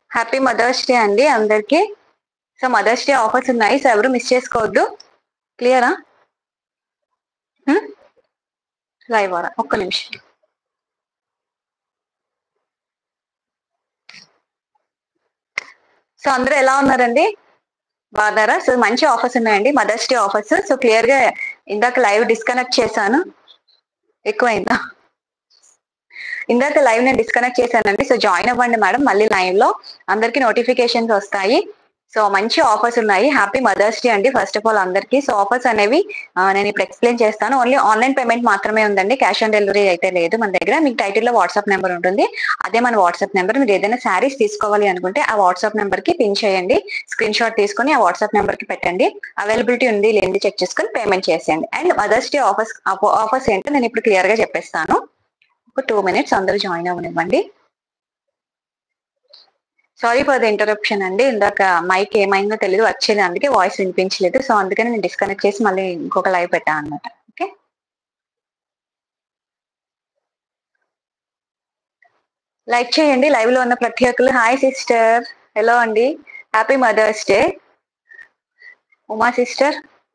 happy mother's day అండి అందరికి so mothers Day offers ఉన్నాయి సో ఎవరు మిస్ చేసుకోవద్దు క్లియరా లైవ్ వారా ఒక్క నిమిషం సో అందరూ ఎలా ఉన్నారండి బాగున్నారా సో మంచి ఆఫర్స్ ఉన్నాయండి Mother's Day offers so clear గా ఇందాక లైవ్ డిస్కనెక్ట్ చేశాను ఎక్కువైందా ఇందాక లైవ్ నేను డిస్కనెక్ట్ చేశానండి సో జాయిన్ అవ్వండి మేడం మళ్ళీ లైవ్ లో అందరికి నోటిఫికేషన్స్ వస్తాయి సో మంచి ఆఫర్స్ ఉన్నాయి హ్యాపీ మదర్స్ డే అండి ఫస్ట్ ఆఫ్ ఆల్ అందరికి సో ఆఫర్స్ అనేవి ఆ, నేను ఇప్పుడు ఎక్స్ప్లెయిన్ చేస్తాను ఓన్లీ ఆన్లైన్ పేమెంట్ మాత్రమే ఉందండి క్యాష్ ఆన్ డెలివరీ అయితే లేదు మన దగ్గర మీకు టైటిల్ లో వాట్సాప్ నెంబర్ ఉంటుంది అదే మన వాట్సాప్ నెంబర్ మీరు ఏదైనా శారీస్ తీసుకోవాలి అనుకుంటే ఆ వాట్సాప్ నెంబర్ కి పిన్ చేయండి స్క్రీన్ షాట్ తీసుకొని ఆ వాట్సాప్ నెంబర్ కి పెట్టండి అవైలబిలిటీ ఉంది లేనిది చెక్ చేసుకొని పేమెంట్ చేసేయండి and Mother's Day offers offers ఏంటో నేను ఇప్పుడు క్లియర్ గా చెప్పేస్తాను ఒక టూ మినిట్స్ అందరూ జాయిన్ అవ్వనివ్వండి సారీ ఫర్ ద ఇంటరప్షన్ అండి ఇందాక మైక్ ఏమైందో తెలియదు వచ్చేది అందుకే వాయిస్ వినిపించలేదు సో అందుకని నేను డిస్కనెక్ట్ చేసి మళ్ళీ ఇంకొక లైవ్ పెట్టాను అనమాట ఓకే లైక్ చేయండి లైవ్ లో ఉన్న ప్రతి ఒక్కరు హాయ్ సిస్టర్ హలో అండి happy mothers Day Uma sister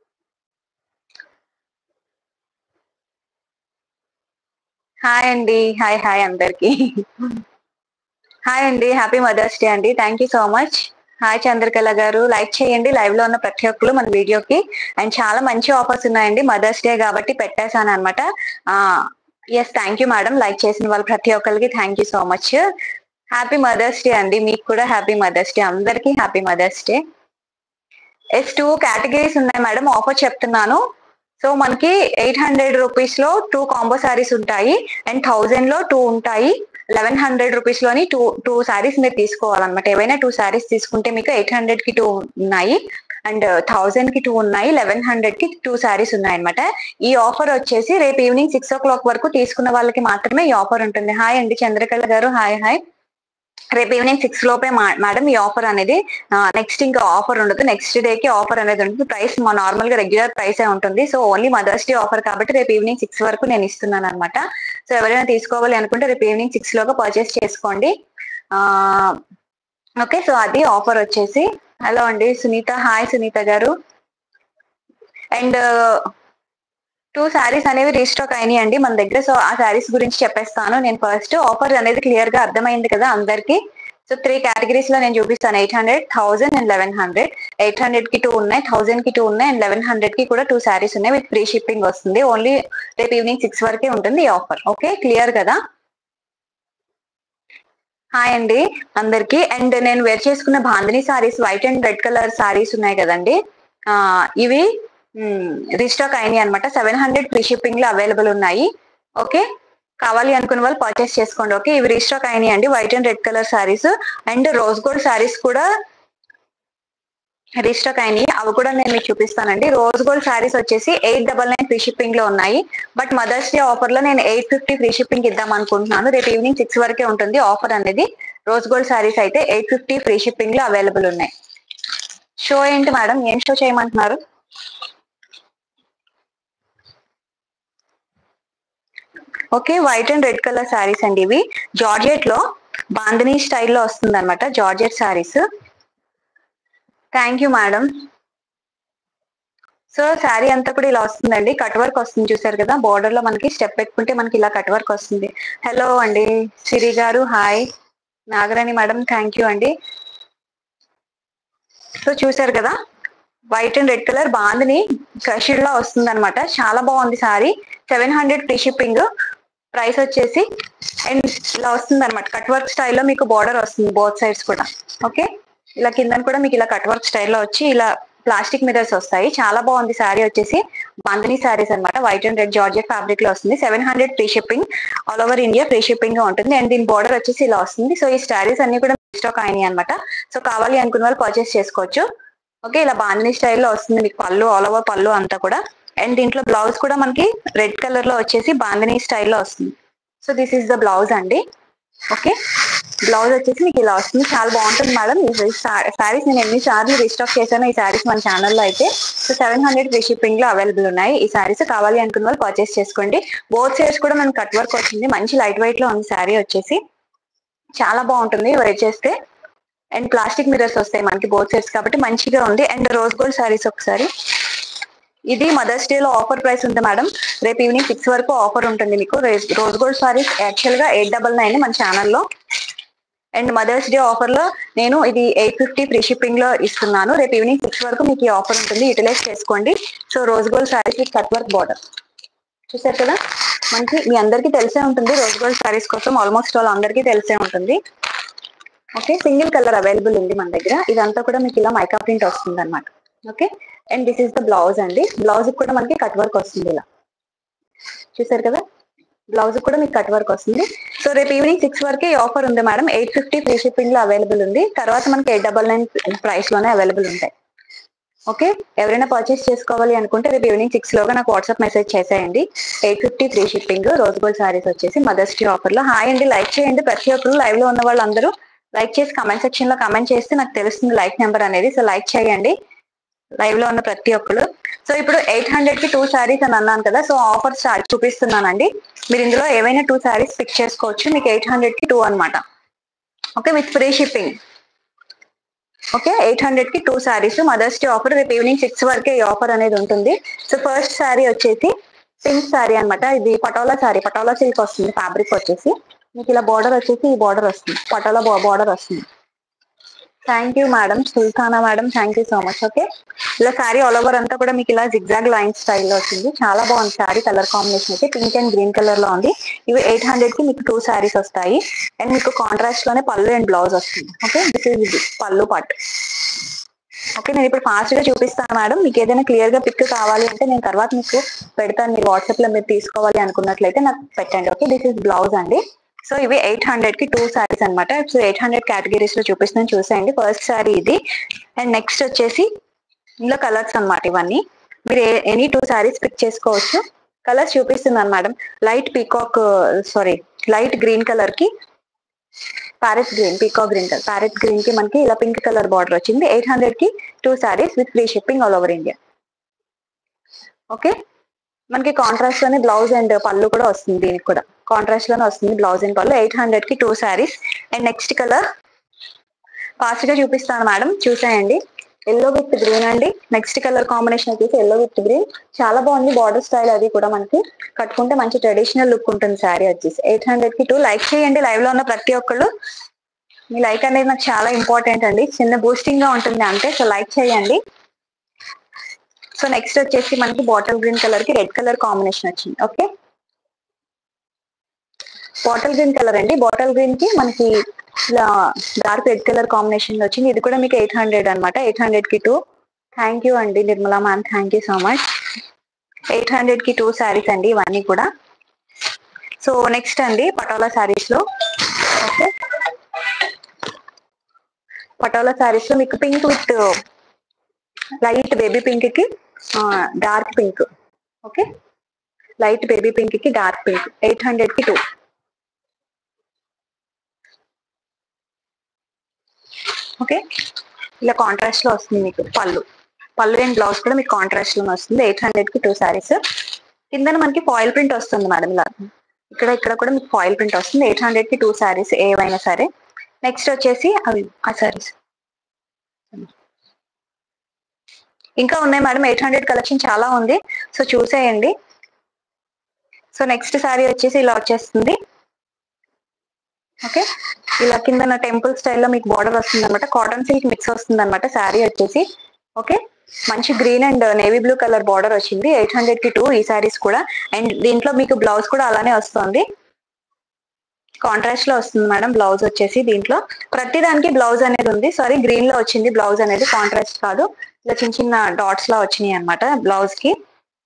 hi అండి హాయ్ హాయ్ అందరికి హాయ్ అండి హ్యాపీ మదర్స్ డే అండి thank you so much hi Chandrakala గారు లైక్ చేయండి లైవ్ లో ఉన్న ప్రతి ఒక్కరు మన వీడియోకి అండ్ చాలా మంచి ఆఫర్స్ ఉన్నాయండి మదర్స్ డే కాబట్టి పెట్టేశాను అనమాట yes thank you madam like చేసిన వాళ్ళు ప్రతి ఒక్కరికి thank you so much happy mothers day అండి మీకు కూడా హ్యాపీ మదర్స్ డే అందరికీ happy mothers Day yes two categories ఉన్నాయి మేడం ఆఫర్ చెప్తున్నాను సో మనకి ఎయిట్ హండ్రెడ్ రూపీస్ లో టూ కాంబో సారీస్ ఉంటాయి అండ్ థౌజండ్ లో టూ ఉంటాయి లెవెన్ హండ్రెడ్ రూపీస్ లోని టూ టూ సారీస్ మీరు తీసుకోవాలన్నమాట ఏవైనా టూ సారీస్ తీసుకుంటే మీకు ఎయిట్ హండ్రెడ్ కి టూ ఉన్నాయి అండ్ థౌజండ్ కి టూ ఉన్నాయి లెవెన్ హండ్రెడ్ కి టూ సారీస్ ఉన్నాయి అనమాట ఈ ఆఫర్ వచ్చేసి రేపు ఈవినింగ్ సిక్స్ ఓ క్లాక్ వరకు తీసుకున్న వాళ్ళకి మాత్రమే ఈ ఆఫర్ ఉంటుంది హాయ్ అండి చంద్రకళ గారు హాయ్ హాయ్ రేపు ఈవినింగ్ సిక్స్ లోపే మా- మేడం ఈ ఆఫర్ అనేది నెక్స్ట్ ఇంకా ఆఫర్ ఉండదు నెక్స్ట్ డే కి ఆఫర్ అనేది ఉంటుంది ప్రైస్ మా నార్మల్ గా రెగ్యులర్ ప్రైస్ ఉంటుంది so only mothers day offer కాబట్టి రేపు ఈవినింగ్ సిక్స్ వరకు నేను ఇస్తున్నాను అనమాట సో ఎవరైనా తీసుకోవాలి అనుకుంటే రేపు ఈవినింగ్ సిక్స్ లోగా పర్చేస్ చేసుకోండి ఓకే సో అది ఆఫర్ వచ్చేసి హలో అండి సునీత హాయ్ సునీత గారు అండ్ టూ శారీస్ అనేవి రీస్టాక్ అయినాయి అండి మన దగ్గర సో ఆ శారీస్ గురించి చెప్పేస్తాను నేను ఫస్ట్ ఆఫర్ అనేది క్లియర్ గా అర్థమైంది కదా అందరికి సో త్రీ కేటగిరీస్ లో నేను చూపిస్తాను eight hundred thousand and eleven hundred eight hundred కి టూ ఉన్నాయి థౌసండ్ కి టూ ఉన్నాయి అండ్ లెవెన్ హండ్రెడ్ కి కూడా టూ శారీస్ ఉన్నాయి విత్ ఫ్రీ షిప్పింగ్ వస్తుంది ఓన్లీ రేపు ఈవినింగ్ సిక్స్ వరకే ఉంటుంది ఈ ఆఫర్ ఓకే క్లియర్ కదా హాయ్ అండి అందరికి అండ్ నేను వేర్ చేసుకున్న bandhani saris white and red colour saris ఉన్నాయి కదండి ఆ ఇవి రీస్టాక్ అయినాయి అనమాట సెవెన్ హండ్రెడ్ ఫ్రీ షిప్పింగ్ లో అవైలబుల్ ఉన్నాయి ఓకే కావాలి అనుకున్న వాళ్ళు పర్చేస్ చేసుకోండి ఓకే ఇవి రీస్టాక్ అయినాయి అండి white and red colour saris and rose gold saris కూడా రీస్టాక్ అయినాయి అవి కూడా నేను మీకు చూపిస్తానండి రోజ్ గోల్డ్ సారీస్ వచ్చేసి eight double nine free shipping లో ఉన్నాయి బట్ మదర్స్ డే ఆఫర్ లో నేను ఎయిట్ ఫిఫ్టీ ఫ్రీ షిప్పింగ్ ఇద్దాం అనుకుంటున్నాను రేపు ఈవినింగ్ సిక్స్ వరకే ఉంటుంది ఆఫర్ అనేది రోజ్ గోల్డ్ సారీస్ అయితే ఎయిట్ ఫిఫ్టీ ఫ్రీ షిప్పింగ్ లో అవైలబుల్ ఉన్నాయి షో ఏంటి మేడం ఏం షో చేయమంటున్నారు okay white and red colour saris అండి ఇవి జార్జెట్ లో బాందినీ స్టైల్లో వస్తుంది అనమాట georgette saris thank you madam so sari అంతా కూడా ఇలా వస్తుందండి కట్ వర్క్ వస్తుంది చూసారు కదా బోర్డర్ లో మనకి స్టెప్ పెట్టుకుంటే మనకి ఇలా కట్ వర్క్ వస్తుంది హలో అండి సిరి గారు hi Nagarani madam thank you అండి సో చూసారు కదా white and red colour bandhani crushed లో వస్తుంది అనమాట చాలా బాగుంది sari seven hundred free shipping price వచ్చేసి అండ్ ఇలా వస్తుంది అనమాట కట్ వర్క్ స్టైల్లో మీకు బార్డర్ వస్తుంది బోత్ సైడ్స్ కూడా ఓకే ఇలా కింద కూడా మీకు ఇలా కట్ వర్క్ స్టైల్లో వచ్చి ఇలా ప్లాస్టిక్ మిరర్స్ వస్తాయి చాలా బాగుంది శారీ వచ్చేసి బాందిని శారీస్ అన్నమాట white and red georgette fabric లో వస్తుంది seven hundred free shipping all over India free shipping గా ఉంటుంది అండ్ దీని బార్డర్ వచ్చేసి ఇలా వస్తుంది సో ఈ శారీస్ అన్ని కూడా స్టాక్ అయినాయి అనమాట సో కావాలి అనుకున్న వాళ్ళు పర్చేస్ చేసుకోవచ్చు ఓకే ఇలా బాందిని స్టైల్లో వస్తుంది మీకు పళ్ళు ఆల్ ఓవర్ పళ్ళు అంతా కూడా అండ్ దీంట్లో బ్లౌజ్ కూడా మనకి రెడ్ కలర్ లో వచ్చేసి బాందిని స్టైల్లో వస్తుంది so this is the blouse అండి ఓకే బ్లౌజ్ వచ్చేసి మీకు ఇలా వస్తుంది చాలా బాగుంటుంది మేడం ఈ శారీస్ నేను ఎన్ని సార్లు రీస్టాక్ చేశాను ఈ శారీస్ మన ఛానల్లో అయితే so seven hundred free shipping లో అవైలబుల్ ఉన్నాయి ఈ శారీస్ కావాలి అనుకున్న వాళ్ళు పర్చేస్ చేసుకోండి బోత్ సైడ్స్ కూడా మనకి కట్ వర్క్ వచ్చింది మంచి లైట్ వెయిట్ లో ఉంది శారీ వచ్చేసి చాలా బాగుంటుంది వేర్ చేస్తే అండ్ ప్లాస్టిక్ మిర్రర్స్ వస్తాయి మనకి బోత్ సైడ్స్ కాబట్టి మంచిగా ఉంది అండ్ రోజ్ గోల్డ్ సారీస్ ఒకసారి ఇది మదర్స్ డే లో ఆఫర్ ప్రైస్ ఉంది మేడం రేపు ఈవినింగ్ సిక్స్ వరకు ఆఫర్ ఉంటుంది మీకు రోజ్ గోల్డ్ సారీస్ యాక్చువల్ గా ఎయిట్ డబల్ నైన్ మన ఛానల్లో అండ్ మదర్స్ డే ఆఫర్ లో నేను ఇది ఎయిట్ ఫిఫ్టీ ఫ్రీ షిప్పింగ్ లో ఇస్తున్నాను రేపు ఈవినింగ్ సిక్స్ వరకు మీకు ఈ ఆఫర్ ఉంటుంది యూటిలైజ్ చేసుకోండి so rose gold saris with cut work border చూసారు కదా మనకి మీ అందరికీ తెలిసే ఉంటుంది రోజ్ గోల్డ్ సారీస్ కోసం ఆల్మోస్ట్ వాళ్ళ అందరికీ తెలిసే ఉంటుంది ఓకే సింగిల్ కలర్ అవైలబుల్ ఉంది మన దగ్గర ఇదంతా కూడా మీకు ఇలా మైకా ప్రింట్ వస్తుంది అనమాట okay and this is the blouse అండి బ్లౌజ్ కూడా మనకి కట్ వర్క్ వస్తుంది ఇలా చూసారు కదా బ్లౌజ్ కూడా మీకు కట్ వర్క్ వస్తుంది సో రేపు ఈవినింగ్ సిక్స్ వరకే ఈ ఆఫర్ ఉంది madam eight fifty free shipping లో అవైలబుల్ ఉంది తర్వాత మనకి ఎయిట్ డబల్ నైన్ ప్రైస్ లోనే అవైలబుల్ ఉంటాయి ఓకే ఎవరైనా పర్చేస్ చేసుకోవాలి అనుకుంటే రేపు ఈవినింగ్ సిక్స్ లోగా నాకు వాట్సాప్ మెసేజ్ చేసేయండి eight fifty free shipping rose gold saris వచ్చేసి మదర్స్ డే ఆఫర్ లో హాయ్ అండి లైక్ చేయండి ప్రతి ఒక్కరు లైవ్ లో ఉన్న వాళ్ళందరూ లైక్ చేసి కమెంట్ సెక్షన్ లో కమెంట్ చేస్తే నాకు తెలుస్తుంది లైక్ నెంబర్ అనేది సో లైక్ చేయండి లైవ్ లో ఉన్న ప్రతి ఒక్కరు సో ఇప్పుడు ఎయిట్ హండ్రెడ్ కి టూ సారీస్ అని అన్నాను కదా సో ఆఫర్ స్టార్ట్ చూపిస్తున్నానండి మీరు ఇందులో ఏవైనా టూ సారీస్ పిక్ చేసుకోవచ్చు మీకు ఎయిట్ హండ్రెడ్ కి టూ అనమాట okay with free shipping okay eight hundred కి two saris Mother's day offer రేపు ఈవినింగ్ సిక్స్ వరకే ఈ ఆఫర్ అనేది ఉంటుంది సో ఫస్ట్ సారీ వచ్చేసి పింక్ సారీ అన్నమాట ఇది పటోలా సారీ పటోలా సిల్క్ వస్తుంది ఫ్యాబ్రిక్ వచ్చేసి మీకు ఇలా బార్డర్ వచ్చేసి ఈ బార్డర్ వస్తుంది పటోలా బార్డర్ వస్తుంది thank you madam Sultana madam thank you so much okay ఇలా శారీ ఆల్ ఓవర్ అంతా కూడా మీకు ఇలా జిగ్జాగ్ లైన్ స్టైల్లో వచ్చింది చాలా బాగుంది శారీ కలర్ కాంబినేషన్ అయితే పింక్ అండ్ గ్రీన్ కలర్ లో ఉంది ఇవి ఎయిట్ హండ్రెడ్ కి మీకు టూ శారీస్ వస్తాయి అండ్ మీకు కాంట్రాస్ట్ లోనే పళ్ళు అండ్ బ్లౌజ్ వస్తుంది ఓకే దిస్ ఇస్ ఇది పళ్ళు పార్ట్ ఓకే నేను ఇప్పుడు ఫాస్ట్ గా చూపిస్తాను మేడం మీకు ఏదైనా క్లియర్ గా పిక్ కావాలి అంటే నేను తర్వాత మీకు పెడతాను మీరు వాట్సాప్ లో మీరు తీసుకోవాలి అనుకున్నట్లయితే నాకు పెట్టండి ఓకే దిస్ ఇస్ బ్లౌజ్ అండి సో ఇవి ఎయిట్ హండ్రెడ్ కి టూ సారీస్ అనమాట సో ఎయిట్ హండ్రెడ్ కేటగిరీస్ లో చూపిస్తున్నాను చూసేయండి ఫస్ట్ సారీ ఇది అండ్ నెక్స్ట్ వచ్చేసి ఇందులో కలర్స్ అన్నమాట ఇవన్నీ మీరు ఎనీ టూ సారీస్ పిక్ చేసుకోవచ్చు కలర్స్ చూపిస్తున్నాను madam light peacock sari light green colour కి parrot green peacock green colour parrot green కి మనకి ఇలా పింక్ కలర్ బార్డర్ వచ్చింది ఎయిట్ హండ్రెడ్ కి two saris with free shipping all over India okay మనకి కాంట్రాస్ట్ లోనే బ్లౌజ్ అండ్ పళ్ళు కూడా వస్తుంది దీనికి కూడా కాంట్రాస్ట్ లోనే వస్తుంది బ్లౌజ్ అండ్ పళ్ళు ఎయిట్ హండ్రెడ్ కి two saris and next colour fast గా చూపిస్తాను మేడం చూసేయండి ఎల్లో విత్ గ్రీన్ అండి నెక్స్ట్ కలర్ కాంబినేషన్ వచ్చేసి ఎల్లో విత్ గ్రీన్ చాలా బాగుంది బార్డర్ స్టైల్ అది కూడా మనకి కట్టుకుంటే మంచి ట్రెడిషనల్ లుక్ ఉంటుంది శారీ వచ్చేసి ఎయిట్ హండ్రెడ్ కి టూ లైక్ చేయండి లైవ్ లో ఉన్న ప్రతి ఒక్కళ్ళు మీ లైక్ అనేది నాకు చాలా ఇంపార్టెంట్ అండి చిన్న బూస్టింగ్ గా ఉంటుంది అంతే సో లైక్ చేయండి సో నెక్స్ట్ వచ్చేసి మనకి బాటిల్ గ్రీన్ కలర్ కి రెడ్ కలర్ కాంబినేషన్ వచ్చింది ఓకే బాటిల్ గ్రీన్ కలర్ అండి బాటిల్ గ్రీన్ కి మనకి ఇలా డార్క్ రెడ్ కలర్ కాంబినేషన్ లో వచ్చింది ఇది కూడా మీకు ఎయిట్ హండ్రెడ్ అనమాట ఎయిట్ హండ్రెడ్ కి టూ థ్యాంక్ యూ అండి Nirmala ma'am thank you so much eight hundred కి టూ శారీస్ అండి ఇవన్నీ కూడా సో నెక్స్ట్ అండి పటోలా శారీస్ లో ఓకే పటోలా శారీస్ లో మీకు pink with light baby pink కి dark pink okay light baby pink కి డార్క్ పింక్ ఎయిట్ హండ్రెడ్ కి టూ ఓకే ఇలా కాంట్రాస్ట్ లో వస్తుంది మీకు పళ్ళు పళ్ళు అండ్ బ్లౌజ్ కూడా మీకు కాంట్రాస్ట్ లో వస్తుంది ఎయిట్ హండ్రెడ్ కి టూ సారీస్ కింద మనకి ఫాయిల్ ప్రింట్ వస్తుంది మేడం ఇలా ఇక్కడ ఇక్కడ కూడా మీకు ఫాయిల్ ప్రింట్ వస్తుంది ఎయిట్ హండ్రెడ్ కి టూ సారీస్ ఏవైనా సరే నెక్స్ట్ వచ్చేసి అవి ఆ సారీస్ ఇంకా ఉన్నాయి మేడం ఎయిట్ హండ్రెడ్ కలెక్షన్ చాలా ఉంది సో చూసేయండి సో నెక్స్ట్ సారీ వచ్చేసి ఇలా వచ్చేస్తుంది ఓకే ఇలా కింద టెంపుల్ స్టైల్లో మీకు బార్డర్ వస్తుంది అనమాట కాటన్ సిల్క్ మిక్స్ వస్తుంది అనమాట శారీ వచ్చేసి ఓకే మంచి green and navy blue colour border వచ్చింది ఎయిట్ హండ్రెడ్ కి టూ ఈ సారీస్ కూడా అండ్ దీంట్లో మీకు బ్లౌజ్ కూడా అలానే వస్తుంది కాంట్రాస్ట్ లో వస్తుంది మేడం బ్లౌజ్ వచ్చేసి దీంట్లో ప్రతి దానికి బ్లౌజ్ అనేది ఉంది సారీ గ్రీన్ లో వచ్చింది బ్లౌజ్ అనేది కాంట్రాస్ట్ కాదు ఇలా చిన్న చిన్న డాట్స్ లా వచ్చినాయి అనమాట బ్లౌజ్ కి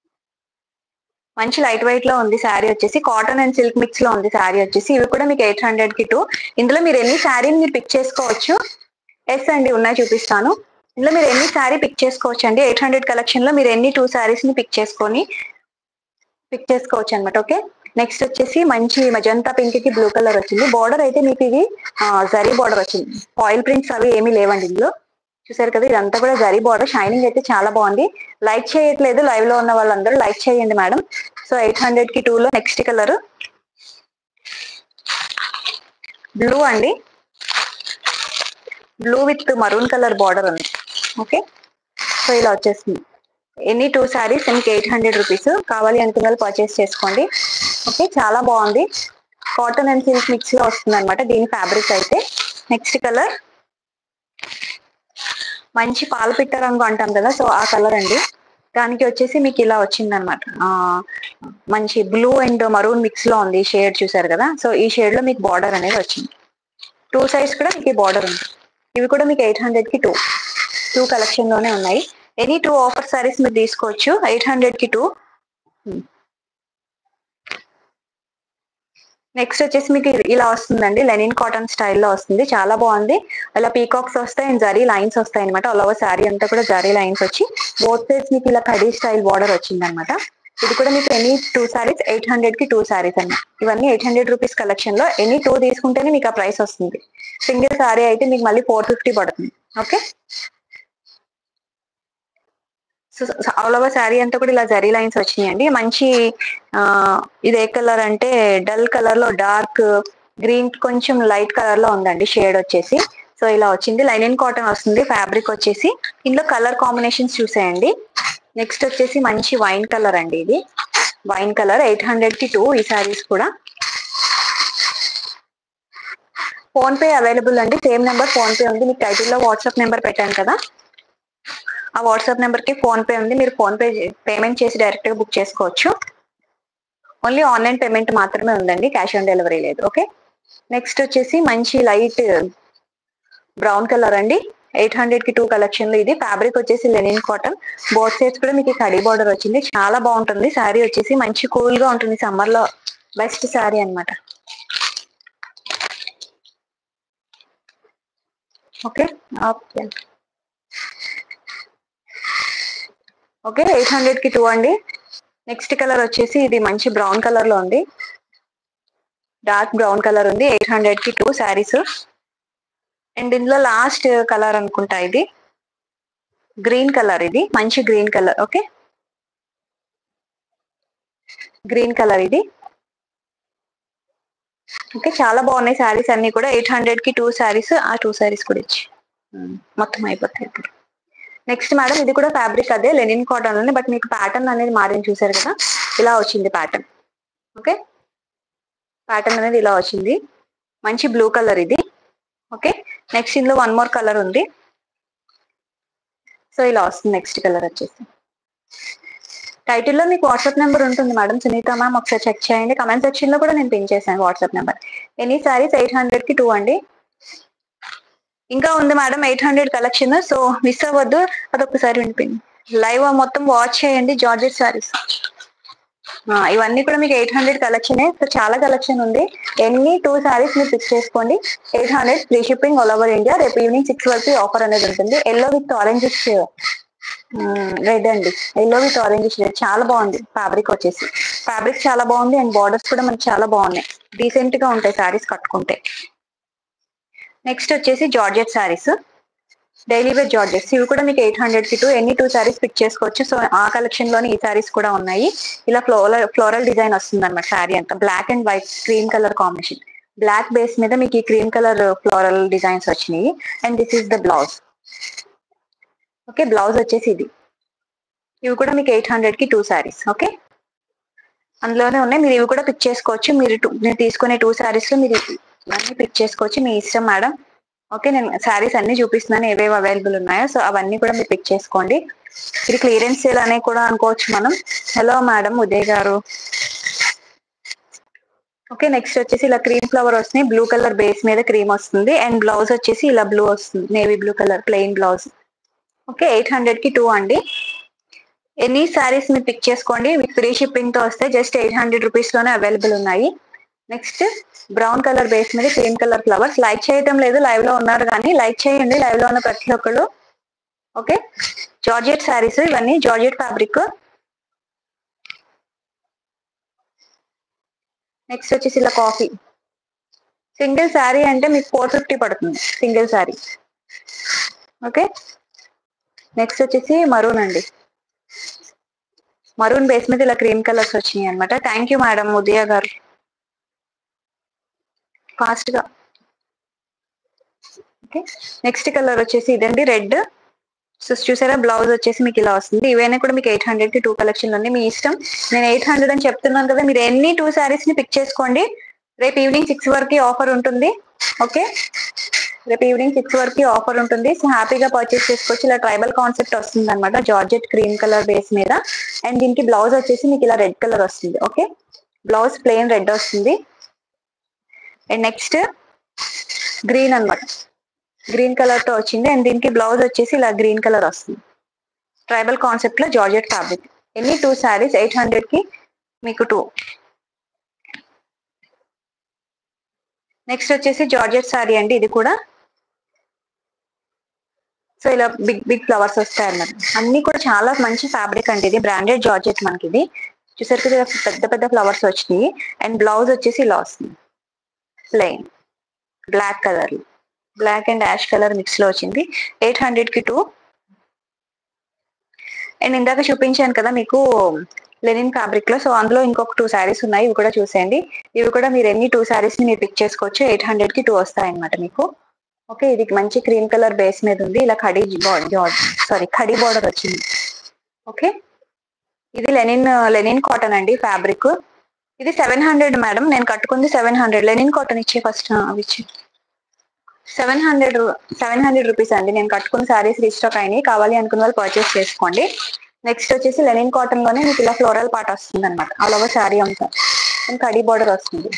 మంచి లైట్ వెయిట్ లో ఉంది శారీ వచ్చేసి కాటన్ అండ్ సిల్క్ మిక్స్ లో ఉంది శారీ వచ్చేసి ఇవి కూడా మీకు ఎయిట్ హండ్రెడ్ కి టూ ఇందులో మీరు ఎన్ని శారీని మీరు పిక్ చేసుకోవచ్చు ఎస్ అండి ఉన్నాయి చూపిస్తాను ఇందులో మీరు ఎన్ని శారీ పిక్ చేసుకోవచ్చు అండి ఎయిట్ హండ్రెడ్ కలెక్షన్ లో మీరు ఎన్ని టూ శారీస్ ని పిక్ చేసుకొని పిక్ చేసుకోవచ్చు అనమాట ఓకే నెక్స్ట్ వచ్చేసి మంచి మజంతా పింక్ కి బ్లూ కలర్ వచ్చింది బార్డర్ అయితే మీకు ఇది జరీ బార్డర్ వచ్చింది ఆయిల్ ప్రింట్స్ అవి ఏమీ లేవండి ఇందులో చూసారు కదా ఇదంతా కూడా జరీ బార్డర్ షైనింగ్ అయితే చాలా బాగుంది లైక్ చేయట్లేదు లైవ్ లో ఉన్న వాళ్ళందరూ లైక్ చేయండి మేడం సో ఎయిట్ హండ్రెడ్ కి టూ లో నెక్స్ట్ కలర్ బ్లూ అండి blue with maroon colour border ఉంది ఓకే సో ఇలా వచ్చేస్తుంది ఎనీ టూ శారీస్ మీకు ఎయిట్ హండ్రెడ్ రూపీస్ కావాలి అనుకున్న వాళ్ళు పర్చేస్ చేసుకోండి ఓకే చాలా బాగుంది కాటన్ అండ్ సిల్క్ మిక్స్ లో వస్తుంది అనమాట దీని ఫ్యాబ్రిక్ అయితే నెక్స్ట్ కలర్ మంచి పాలపిట్ట రంగు అంటాం కదా సో ఆ కలర్ అండి దానికి వచ్చేసి మీకు ఇలా వచ్చింది అనమాట మంచి బ్లూ అండ్ మరూన్ మిక్స్ లో ఉంది షేడ్ చూసారు కదా సో ఈ షేడ్ లో మీకు బార్డర్ అనేది వచ్చింది టూ సైడ్స్ కూడా మీకు బార్డర్ ఉంది ఇవి కూడా మీకు ఎయిట్ హండ్రెడ్ కి టూ టూ కలెక్షన్ లోనే ఉన్నాయి ఎనీ టూ ఆఫర్ సారీస్ మీరు తీసుకోవచ్చు ఎయిట్ హండ్రెడ్ కి టూ నెక్స్ట్ వచ్చేసి మీకు ఇలా వస్తుందండి లెనిన్ కాటన్ స్టైల్లో వస్తుంది చాలా బాగుంది అలా పీకాక్స్ వస్తాయి అండ్ జరీ లైన్స్ వస్తాయి అనమాట ఆల్ ఓవర్ శారీ అంతా కూడా జరీ లైన్స్ వచ్చి బోత్ సైడ్స్ మీకు ఇలా కడీ స్టైల్ బార్డర్ వచ్చింది అనమాట ఇది కూడా మీకు any two saris eight hundred కి టూ సారీస్ అన్నమాట ఇవన్నీ ఎయిట్ హండ్రెడ్ రూపీస్ కలెక్షన్ లో ఎనీ టూ తీసుకుంటేనే మీకు ఆ ప్రైస్ వస్తుంది సింగిల్ సారీ అయితే మీకు మళ్ళీ ఫోర్ ఫిఫ్టీ పడుతుంది okay so all over sari అంతా కూడా ఇలా జరీ లైన్స్ వచ్చినాయండి మంచి ఆ ఇది ఏ కలర్ అంటే డల్ కలర్ లో డార్క్ గ్రీన్ కొంచెం లైట్ కలర్ లో ఉందండి షేడ్ వచ్చేసి సో ఇలా వచ్చింది లైనిన్ కాటన్ వస్తుంది ఫ్యాబ్రిక్ వచ్చేసి ఇందులో కలర్ కాంబినేషన్స్ చూసేయండి నెక్స్ట్ వచ్చేసి మంచి వైన్ కలర్ అండి ఇది వైన్ కలర్ ఎయిట్ హండ్రెడ్ కి టూ ఈ శారీస్ కూడా ఫోన్ పే అవైలబుల్ అండి సేమ్ నెంబర్ ఫోన్ పే ఉంది మీకు టైటిల్లో వాట్సాప్ నెంబర్ పెట్టాను కదా ఆ వాట్సాప్ నెంబర్ కి ఫోన్ పే ఉంది మీరు ఫోన్ పే పేమెంట్ చేసి డైరెక్ట్ గా బుక్ చేసుకోవచ్చు ఓన్లీ ఆన్లైన్ పేమెంట్ మాత్రమే ఉందండి క్యాష్ ఆన్ డెలివరీ లేదు ఓకే నెక్స్ట్ వచ్చేసి మంచి లైట్ బ్రౌన్ కలర్ అండి ఎయిట్ హండ్రెడ్ కి టూ కలెక్షన్ లో ఇది ఫ్యాబ్రిక్ వచ్చేసి లెనిన్ కాటన్ బోత్ సైడ్స్ కూడా మీకు కడీ బార్డర్ వచ్చింది చాలా బాగుంటుంది శారీ వచ్చేసి మంచి కూల్ గా ఉంటుంది సమ్మర్ లో బెస్ట్ శారీ అన్నమాట okay okay okay eight hundred కి టూ అండి నెక్స్ట్ కలర్ వచ్చేసి ఇది మంచి బ్రౌన్ కలర్ లో ఉంది డార్క్ బ్రౌన్ కలర్ ఉంది ఎయిట్ హండ్రెడ్ కి టూ శారీస్ అండ్ ఇందులో లాస్ట్ కలర్ అనుకుంటా ఇది గ్రీన్ కలర్ ఇది మంచి green colour okay green colour ఇది ఓకే చాలా బాగున్నాయి శారీస్ అన్ని కూడా ఎయిట్ హండ్రెడ్ కి టూ శారీస్ ఆ టూ శారీస్ కూడా ఇచ్చి ఉమ్, మొత్తం అయిపోతాయి ఇప్పుడు నెక్స్ట్ మేడం ఇది కూడా ఫ్యాబ్రిక్ అదే లెనిన్ కాటన్ ఉంది బట్ మీకు ప్యాటర్న్ అనేది మారింది చూసారు కదా ఇలా వచ్చింది ప్యాటర్న్ ఓకే ప్యాటర్న్ అనేది ఇలా వచ్చింది మంచి బ్లూ కలర్ ఇది ఓకే నెక్స్ట్ ఇందులో వన్ మోర్ కలర్ ఉంది సో ఇలా వస్తుంది నెక్స్ట్ కలర్ వచ్చేసి టైటిల్లో మీకు వాట్సాప్ నెంబర్ ఉంటుంది మేడం సునీత మ్యామ్ ఒకసారి చెక్ చేయండి కమెంట్ సెక్షన్ లో కూడా నేను పిన్ చేశాను WhatsApp number any saris eight hundred కి టూ అండి ఇంకా ఉంది madam eight hundred collection so miss అవ్వద్దు అదొకసారి వినిపింది లైవ్ మొత్తం వాచ్ చేయండి జార్జెట్ సారీస్ ఇవన్నీ కూడా మీకు ఎయిట్ హండ్రెడ్ కలెక్షన్ సో చాలా కలెక్షన్ ఉంది ఎన్ని టూ సారీస్ మీరు ఫిక్స్ చేసుకోండి eight hundred free shipping all over India రేపు ఈవినింగ్ సిక్స్ వరకు ఆఫర్ అనేది ఉంటుంది ఎల్లో విత్ ఆరెంజ్ రెడ్ అండి ఎల్లో విత్ ఆరెంజ్ రెడ్ చాలా బాగుంది ఫ్యాబ్రిక్ వచ్చేసి ఫ్యాబ్రిక్ చాలా బాగుంది అండ్ బార్డర్స్ కూడా మనకి చాలా బాగున్నాయి డీసెంట్ గా ఉంటాయి సారీస్ కట్టుకుంటే నెక్స్ట్ వచ్చేసి georgette saris daily wear georgettes ఇవి కూడా మీకు ఎయిట్ హండ్రెడ్ కి టూ ఎన్ని టూ సారీస్ పిక్ చేసుకోవచ్చు సో ఆ కలెక్షన్ లోని ఈ సారీస్ కూడా ఉన్నాయి ఇలా ఫ్లోరల్ ఫ్లోరల్ డిజైన్ వస్తుంది అనమాట శారీ అంతా black and white cream colour combination black base మీద మీకు ఈ క్రీమ్ కలర్ ఫ్లోరల్ డిజైన్స్ వచ్చినాయి and this is the blouse okay blouse వచ్చేసి ఇది ఇవి కూడా మీకు ఎయిట్ హండ్రెడ్ కి టూ సారీస్ ఓకే అందులోనే ఉన్నాయి మీరు ఇవి కూడా పిక్ చేసుకోవచ్చు మీరు two- మీరు తీసుకునే టూ సారీస్ లో మీరు ఇవన్నీ పిక్ చేసుకోవచ్చు మీ ఇష్టం మేడం ఓకే నేను శారీస్ అన్ని చూపిస్తున్నాను ఏవేవి అవైలబుల్ ఉన్నాయో సో అవన్నీ కూడా మీరు పిక్ చేసుకోండి ఇది క్లియరెన్స్ సేల్ అనే కూడా అనుకోవచ్చు మనం హలో మేడం ఉదయ్ గారు ఓకే నెక్స్ట్ వచ్చేసి ఇలా క్రీమ్ ఫ్లవర్ వస్తుంది బ్లూ కలర్ బేస్ మీద క్రీమ్ వస్తుంది అండ్ బ్లౌజ్ వచ్చేసి ఇలా బ్లూ వస్తుంది navy blue colour plain blouse okay eight hundred కి టూ అండి ఎనీ సారీస్ మీరు పిక్ చేసుకోండి విత్ ఫ్రీ షిప్పింగ్ తో వస్తే జస్ట్ ఎయిట్ హండ్రెడ్ రూపీస్ లోనే అవైలబుల్ ఉన్నాయి నెక్స్ట్ బ్రౌన్ కలర్ బేస్ మీద క్రీమ్ కలర్ ఫ్లవర్స్ లైక్ చేయటం లేదు లైవ్ లో ఉన్నారు కానీ లైక్ చేయండి లైవ్ లో ఉన్న ప్రతి ఒక్కళ్ళు ఓకే జార్జెట్ శారీస్ ఇవన్నీ జార్జెట్ ఫ్యాబ్రిక్ నెక్స్ట్ వచ్చేసి ఇలా కాఫీ సింగిల్ శారీ అంటే మీకు ఫోర్ ఫిఫ్టీ పడుతుంది సింగిల్ శారీ ఓకే నెక్స్ట్ వచ్చేసి మరూన్ అండి మరూన్ బేస్ మీద ఇలా క్రీమ్ కలర్స్ వచ్చినాయి అనమాట థ్యాంక్ యూ మేడం ఉదయ గారు ఫాస్ట్ గా ఓకే నెక్స్ట్ కలర్ వచ్చేసి ఇదండి రెడ్ సో చూసారా బ్లౌజ్ వచ్చేసి మీకు ఇలా వస్తుంది ఇవైనా కూడా మీకు ఎయిట్ హండ్రెడ్ కి టూ కలెక్షన్ ఉంది మీ ఇష్టం నేను ఎయిట్ హండ్రెడ్ అని చెప్తున్నాను కదా మీరు ఎన్ని టూ శారీస్ ని పిక్ చేసుకోండి రేపు ఈవినింగ్ సిక్స్ వరకు ఆఫర్ ఉంటుంది ఓకే రేపు ఈవినింగ్ సిక్స్ వరకు ఆఫర్ ఉంటుంది సో హ్యాపీగా పర్చేస్ చేసుకోవచ్చు ఇలా ట్రైబల్ కాన్సెప్ట్ వస్తుంది అనమాట జార్జెట్ క్రీమ్ కలర్ బేస్ మీద అండ్ దీనికి బ్లౌజ్ వచ్చేసి మీకు ఇలా రెడ్ కలర్ వస్తుంది ఓకే బ్లౌజ్ ప్లెయిన్ రెడ్ వస్తుంది అండ్ నెక్స్ట్ గ్రీన్ అన్నమాట గ్రీన్ కలర్ తో వచ్చింది అండ్ దీనికి బ్లౌజ్ వచ్చేసి ఇలా గ్రీన్ కలర్ వస్తుంది ట్రైబల్ కాన్సెప్ట్ లో జార్జెట్ ఫ్యాబ్రిక్ ఎన్ని టూ శారీస్ ఎయిట్ హండ్రెడ్ కి మీకు టూ నెక్స్ట్ వచ్చేసి జార్జెట్ శారీ అండి ఇది కూడా సో ఇలా బిగ్ బిగ్ ఫ్లవర్స్ వస్తాయి అన్నమాట అన్ని కూడా చాలా మంచి ఫ్యాబ్రిక్ అండి ఇది బ్రాండెడ్ జార్జెట్ మనకి ఇది చూసారు కదా పెద్ద పెద్ద ఫ్లవర్స్ వచ్చినాయి అండ్ బ్లౌజ్ వచ్చేసి ఇలా వస్తుంది plain black colour black and ash colour mix లో వచ్చింది ఎయిట్ హండ్రెడ్ కి టూ అండ్ ఇందాక చూపించాను కదా మీకు లెనిన్ ఫ్యాబ్రిక్ లో సో అందులో ఇంకొక టూ శారీస్ ఉన్నాయి ఇవి కూడా చూసేయండి ఇవి కూడా మీరు ఎన్ని టూ శారీస్ ని మీరు పిక్ చేసుకోవచ్చు ఎయిట్ హండ్రెడ్ కి టూ వస్తాయి అనమాట మీకు ఓకే ఇది మంచి క్రీమ్ కలర్ బేస్ మీద ఉంది ఇలా ఖడీ సారీ ఖడీ బార్డర్ వచ్చింది ఓకే ఇది లెనిన్ లెనిన్ కాటన్ అండి ఫ్యాబ్రిక్ ఇది సెవెన్ హండ్రెడ్ మేడం నేను కట్టుకుంది సెవెన్ హండ్రెడ్ లెనిన్ కాటన్ ఇచ్చే ఫస్ట్ అవి ఇచ్చే seven hundred seven hundred rupees అండి నేను కట్టుకున్న శారీస్ రీస్టాక్ అయినాయి కావాలి అనుకున్న వాళ్ళు పర్చేస్ చేసుకోండి నెక్స్ట్ వచ్చేసి లెనిన్ కాటన్ లోనే మీకు ఇలా ఫ్లోరల్ పార్ట్ వస్తుంది అనమాట ఆల్ ఓవర్ శారీ అంతా అండ్ కడీ బార్డర్ వస్తుంది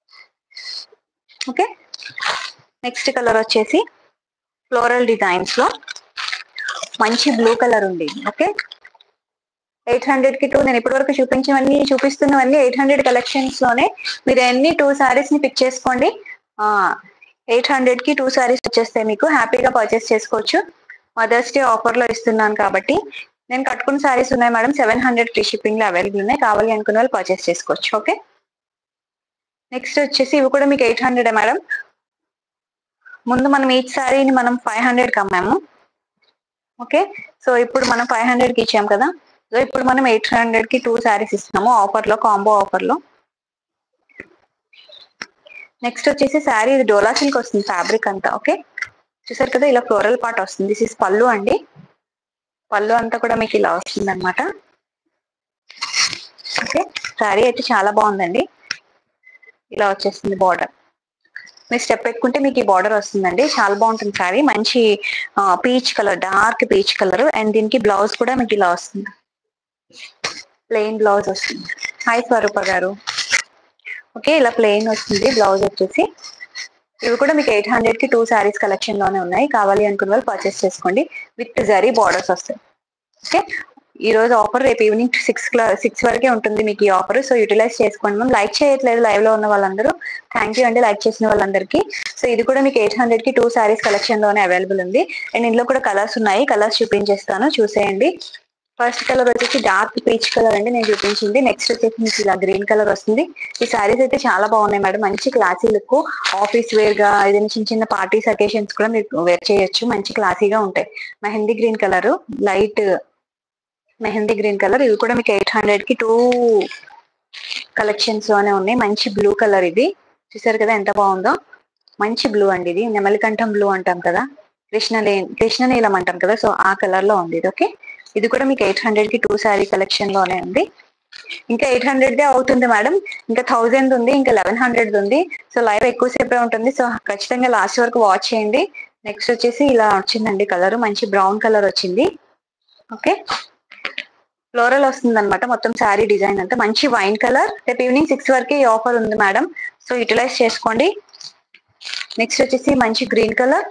ఓకే నెక్స్ట్ కలర్ వచ్చేసి ఫ్లోరల్ డిజైన్స్ లో మంచి బ్లూ కలర్ ఉంది ఓకే ఎయిట్ హండ్రెడ్ కి టూ నేను ఇప్పటి వరకు చూపించినవన్నీ చూపిస్తున్నవన్నీ ఎయిట్ హండ్రెడ్ కలెక్షన్స్ లోనే మీరు ఎన్ని టూ సారీస్ ని పిక్ చేసుకోండి ఎయిట్ హండ్రెడ్ కి టూ సారీస్ వచ్చేస్తాయి మీకు హ్యాపీగా పర్చేస్ చేసుకోవచ్చు మదర్స్ డే ఆఫర్ లో ఇస్తున్నాను కాబట్టి నేను కట్టుకున్న సారీస్ ఉన్నాయి madam seven hundred free shipping లో అవైలబుల్ ఉన్నాయి కావాలి అనుకున్న వాళ్ళు పర్చేస్ చేసుకోవచ్చు ఓకే నెక్స్ట్ వచ్చేసి ఇవి కూడా మీకు ఎయిట్ హండ్రెడ్ మేడం ముందు మనం ఈచ్ సారీని మనం ఫైవ్ హండ్రెడ్ కి అమ్మాము ఓకే సో ఇప్పుడు మనం ఫైవ్ హండ్రెడ్ కి ఇచ్చాం కదా సో ఇప్పుడు మనం ఎయిట్ హండ్రెడ్ కి టూ సారీస్ ఇస్తున్నాము ఆఫర్ లో కాంబో ఆఫర్ లో నెక్స్ట్ వచ్చేసి శారీ ఇది డోలా సిల్క్ వస్తుంది ఫ్యాబ్రిక్ అంతా ఓకే చూసారు కదా ఇలా ఫ్లోరల్ పార్ట్ వస్తుంది దిస్ ఇస్ పళ్ళు అండి పళ్ళు అంతా కూడా మీకు ఇలా వస్తుంది అనమాట ఓకే శారీ అయితే చాలా బాగుందండి ఇలా వచ్చేస్తుంది బార్డర్ మీరు స్టెప్ పెట్టుకుంటే మీకు ఈ బార్డర్ వస్తుందండి చాలా బాగుంటుంది శారీ మంచి peach colour dark peach colour and దీనికి బ్లౌజ్ కూడా మీకు ఇలా వస్తుంది ప్లెయిన్ బ్లౌజ్ వస్తుంది హాయ్ స్వరూప గారు ఓకే ఇలా ప్లెయిన్ వస్తుంది బ్లౌజ్ వచ్చేసి ఇవి కూడా మీకు ఎయిట్ హండ్రెడ్ కి టూ శారీస్ కలెక్షన్ లోనే ఉన్నాయి కావాలి అనుకున్న వాళ్ళు పర్చేస్ చేసుకోండి విత్ జరీ బార్డర్స్ వస్తాయి ఓకే ఈ రోజు ఆఫర్ రేపు ఈవినింగ్ సిక్స్ సిక్స్ వరకే ఉంటుంది మీకు ఈ ఆఫర్ సో యూటిలైజ్ చేసుకోండి మనం లైక్ చేయట్లేదు లైవ్ లో ఉన్న వాళ్ళందరూ థ్యాంక్ యూ అండి లైక్ చేసిన వాళ్ళందరికీ సో ఇది కూడా మీకు ఎయిట్ హండ్రెడ్ కి టూ శారీస్ కలెక్షన్ లోనే అవైలబుల్ ఉంది అండ్ ఇందులో కూడా కలర్స్ ఉన్నాయి కలర్స్ చూపించేస్తాను చూసేయండి ఫస్ట్ కలర్ వచ్చేసి డార్క్ పీచ్ కలర్ అండి నేను చూపించింది నెక్స్ట్ వచ్చేసి మీకు ఇలా గ్రీన్ కలర్ వస్తుంది ఈ సారీస్ అయితే చాలా బాగున్నాయి మేడం మంచి క్లాసీ లుక్ ఆఫీస్ వేర్ గా ఏదైనా చిన్న చిన్న పార్టీస్ అకేషన్స్ కూడా మీరు వేర్ చేయొచ్చు మంచి క్లాసీగా ఉంటాయి mehndi green colour light mehndi green colour ఇవి కూడా మీకు ఎయిట్ హండ్రెడ్ కి టూ కలెక్షన్స్ లోనే ఉన్నాయి మంచి బ్లూ కలర్ ఇది చూసారు కదా ఎంత బాగుందో మంచి బ్లూ అండి ఇది నెమలికంఠం బ్లూ అంటాం కదా కృష్ణలే కృష్ణనీలం అంటాం కదా సో ఆ కలర్ లో ఉంది ఇది ఓకే ఇది కూడా మీకు ఎయిట్ హండ్రెడ్ కి టూ శారీ కలెక్షన్ లోనే ఉంది ఇంకా ఎయిట్ హండ్రెడ్ దే అవుతుంది మేడం ఇంకా థౌజండ్ ఉంది ఇంకా లెవెన్ హండ్రెడ్ ఉంది సో లైవ్ ఎక్కువసేపే ఉంటుంది సో ఖచ్చితంగా లాస్ట్ వరకు వాచ్ చేయండి నెక్స్ట్ వచ్చేసి ఇలా వచ్చిందండి కలర్ మంచి బ్రౌన్ కలర్ వచ్చింది ఓకే ఫ్లోరల్ వస్తుంది అనమాట మొత్తం శారీ డిజైన్ అంతా మంచి వైన్ కలర్ రేపు ఈవినింగ్ సిక్స్ వరకు ఈ ఆఫర్ ఉంది మేడం సో యూటిలైజ్ చేసుకోండి నెక్స్ట్ వచ్చేసి మంచి green colour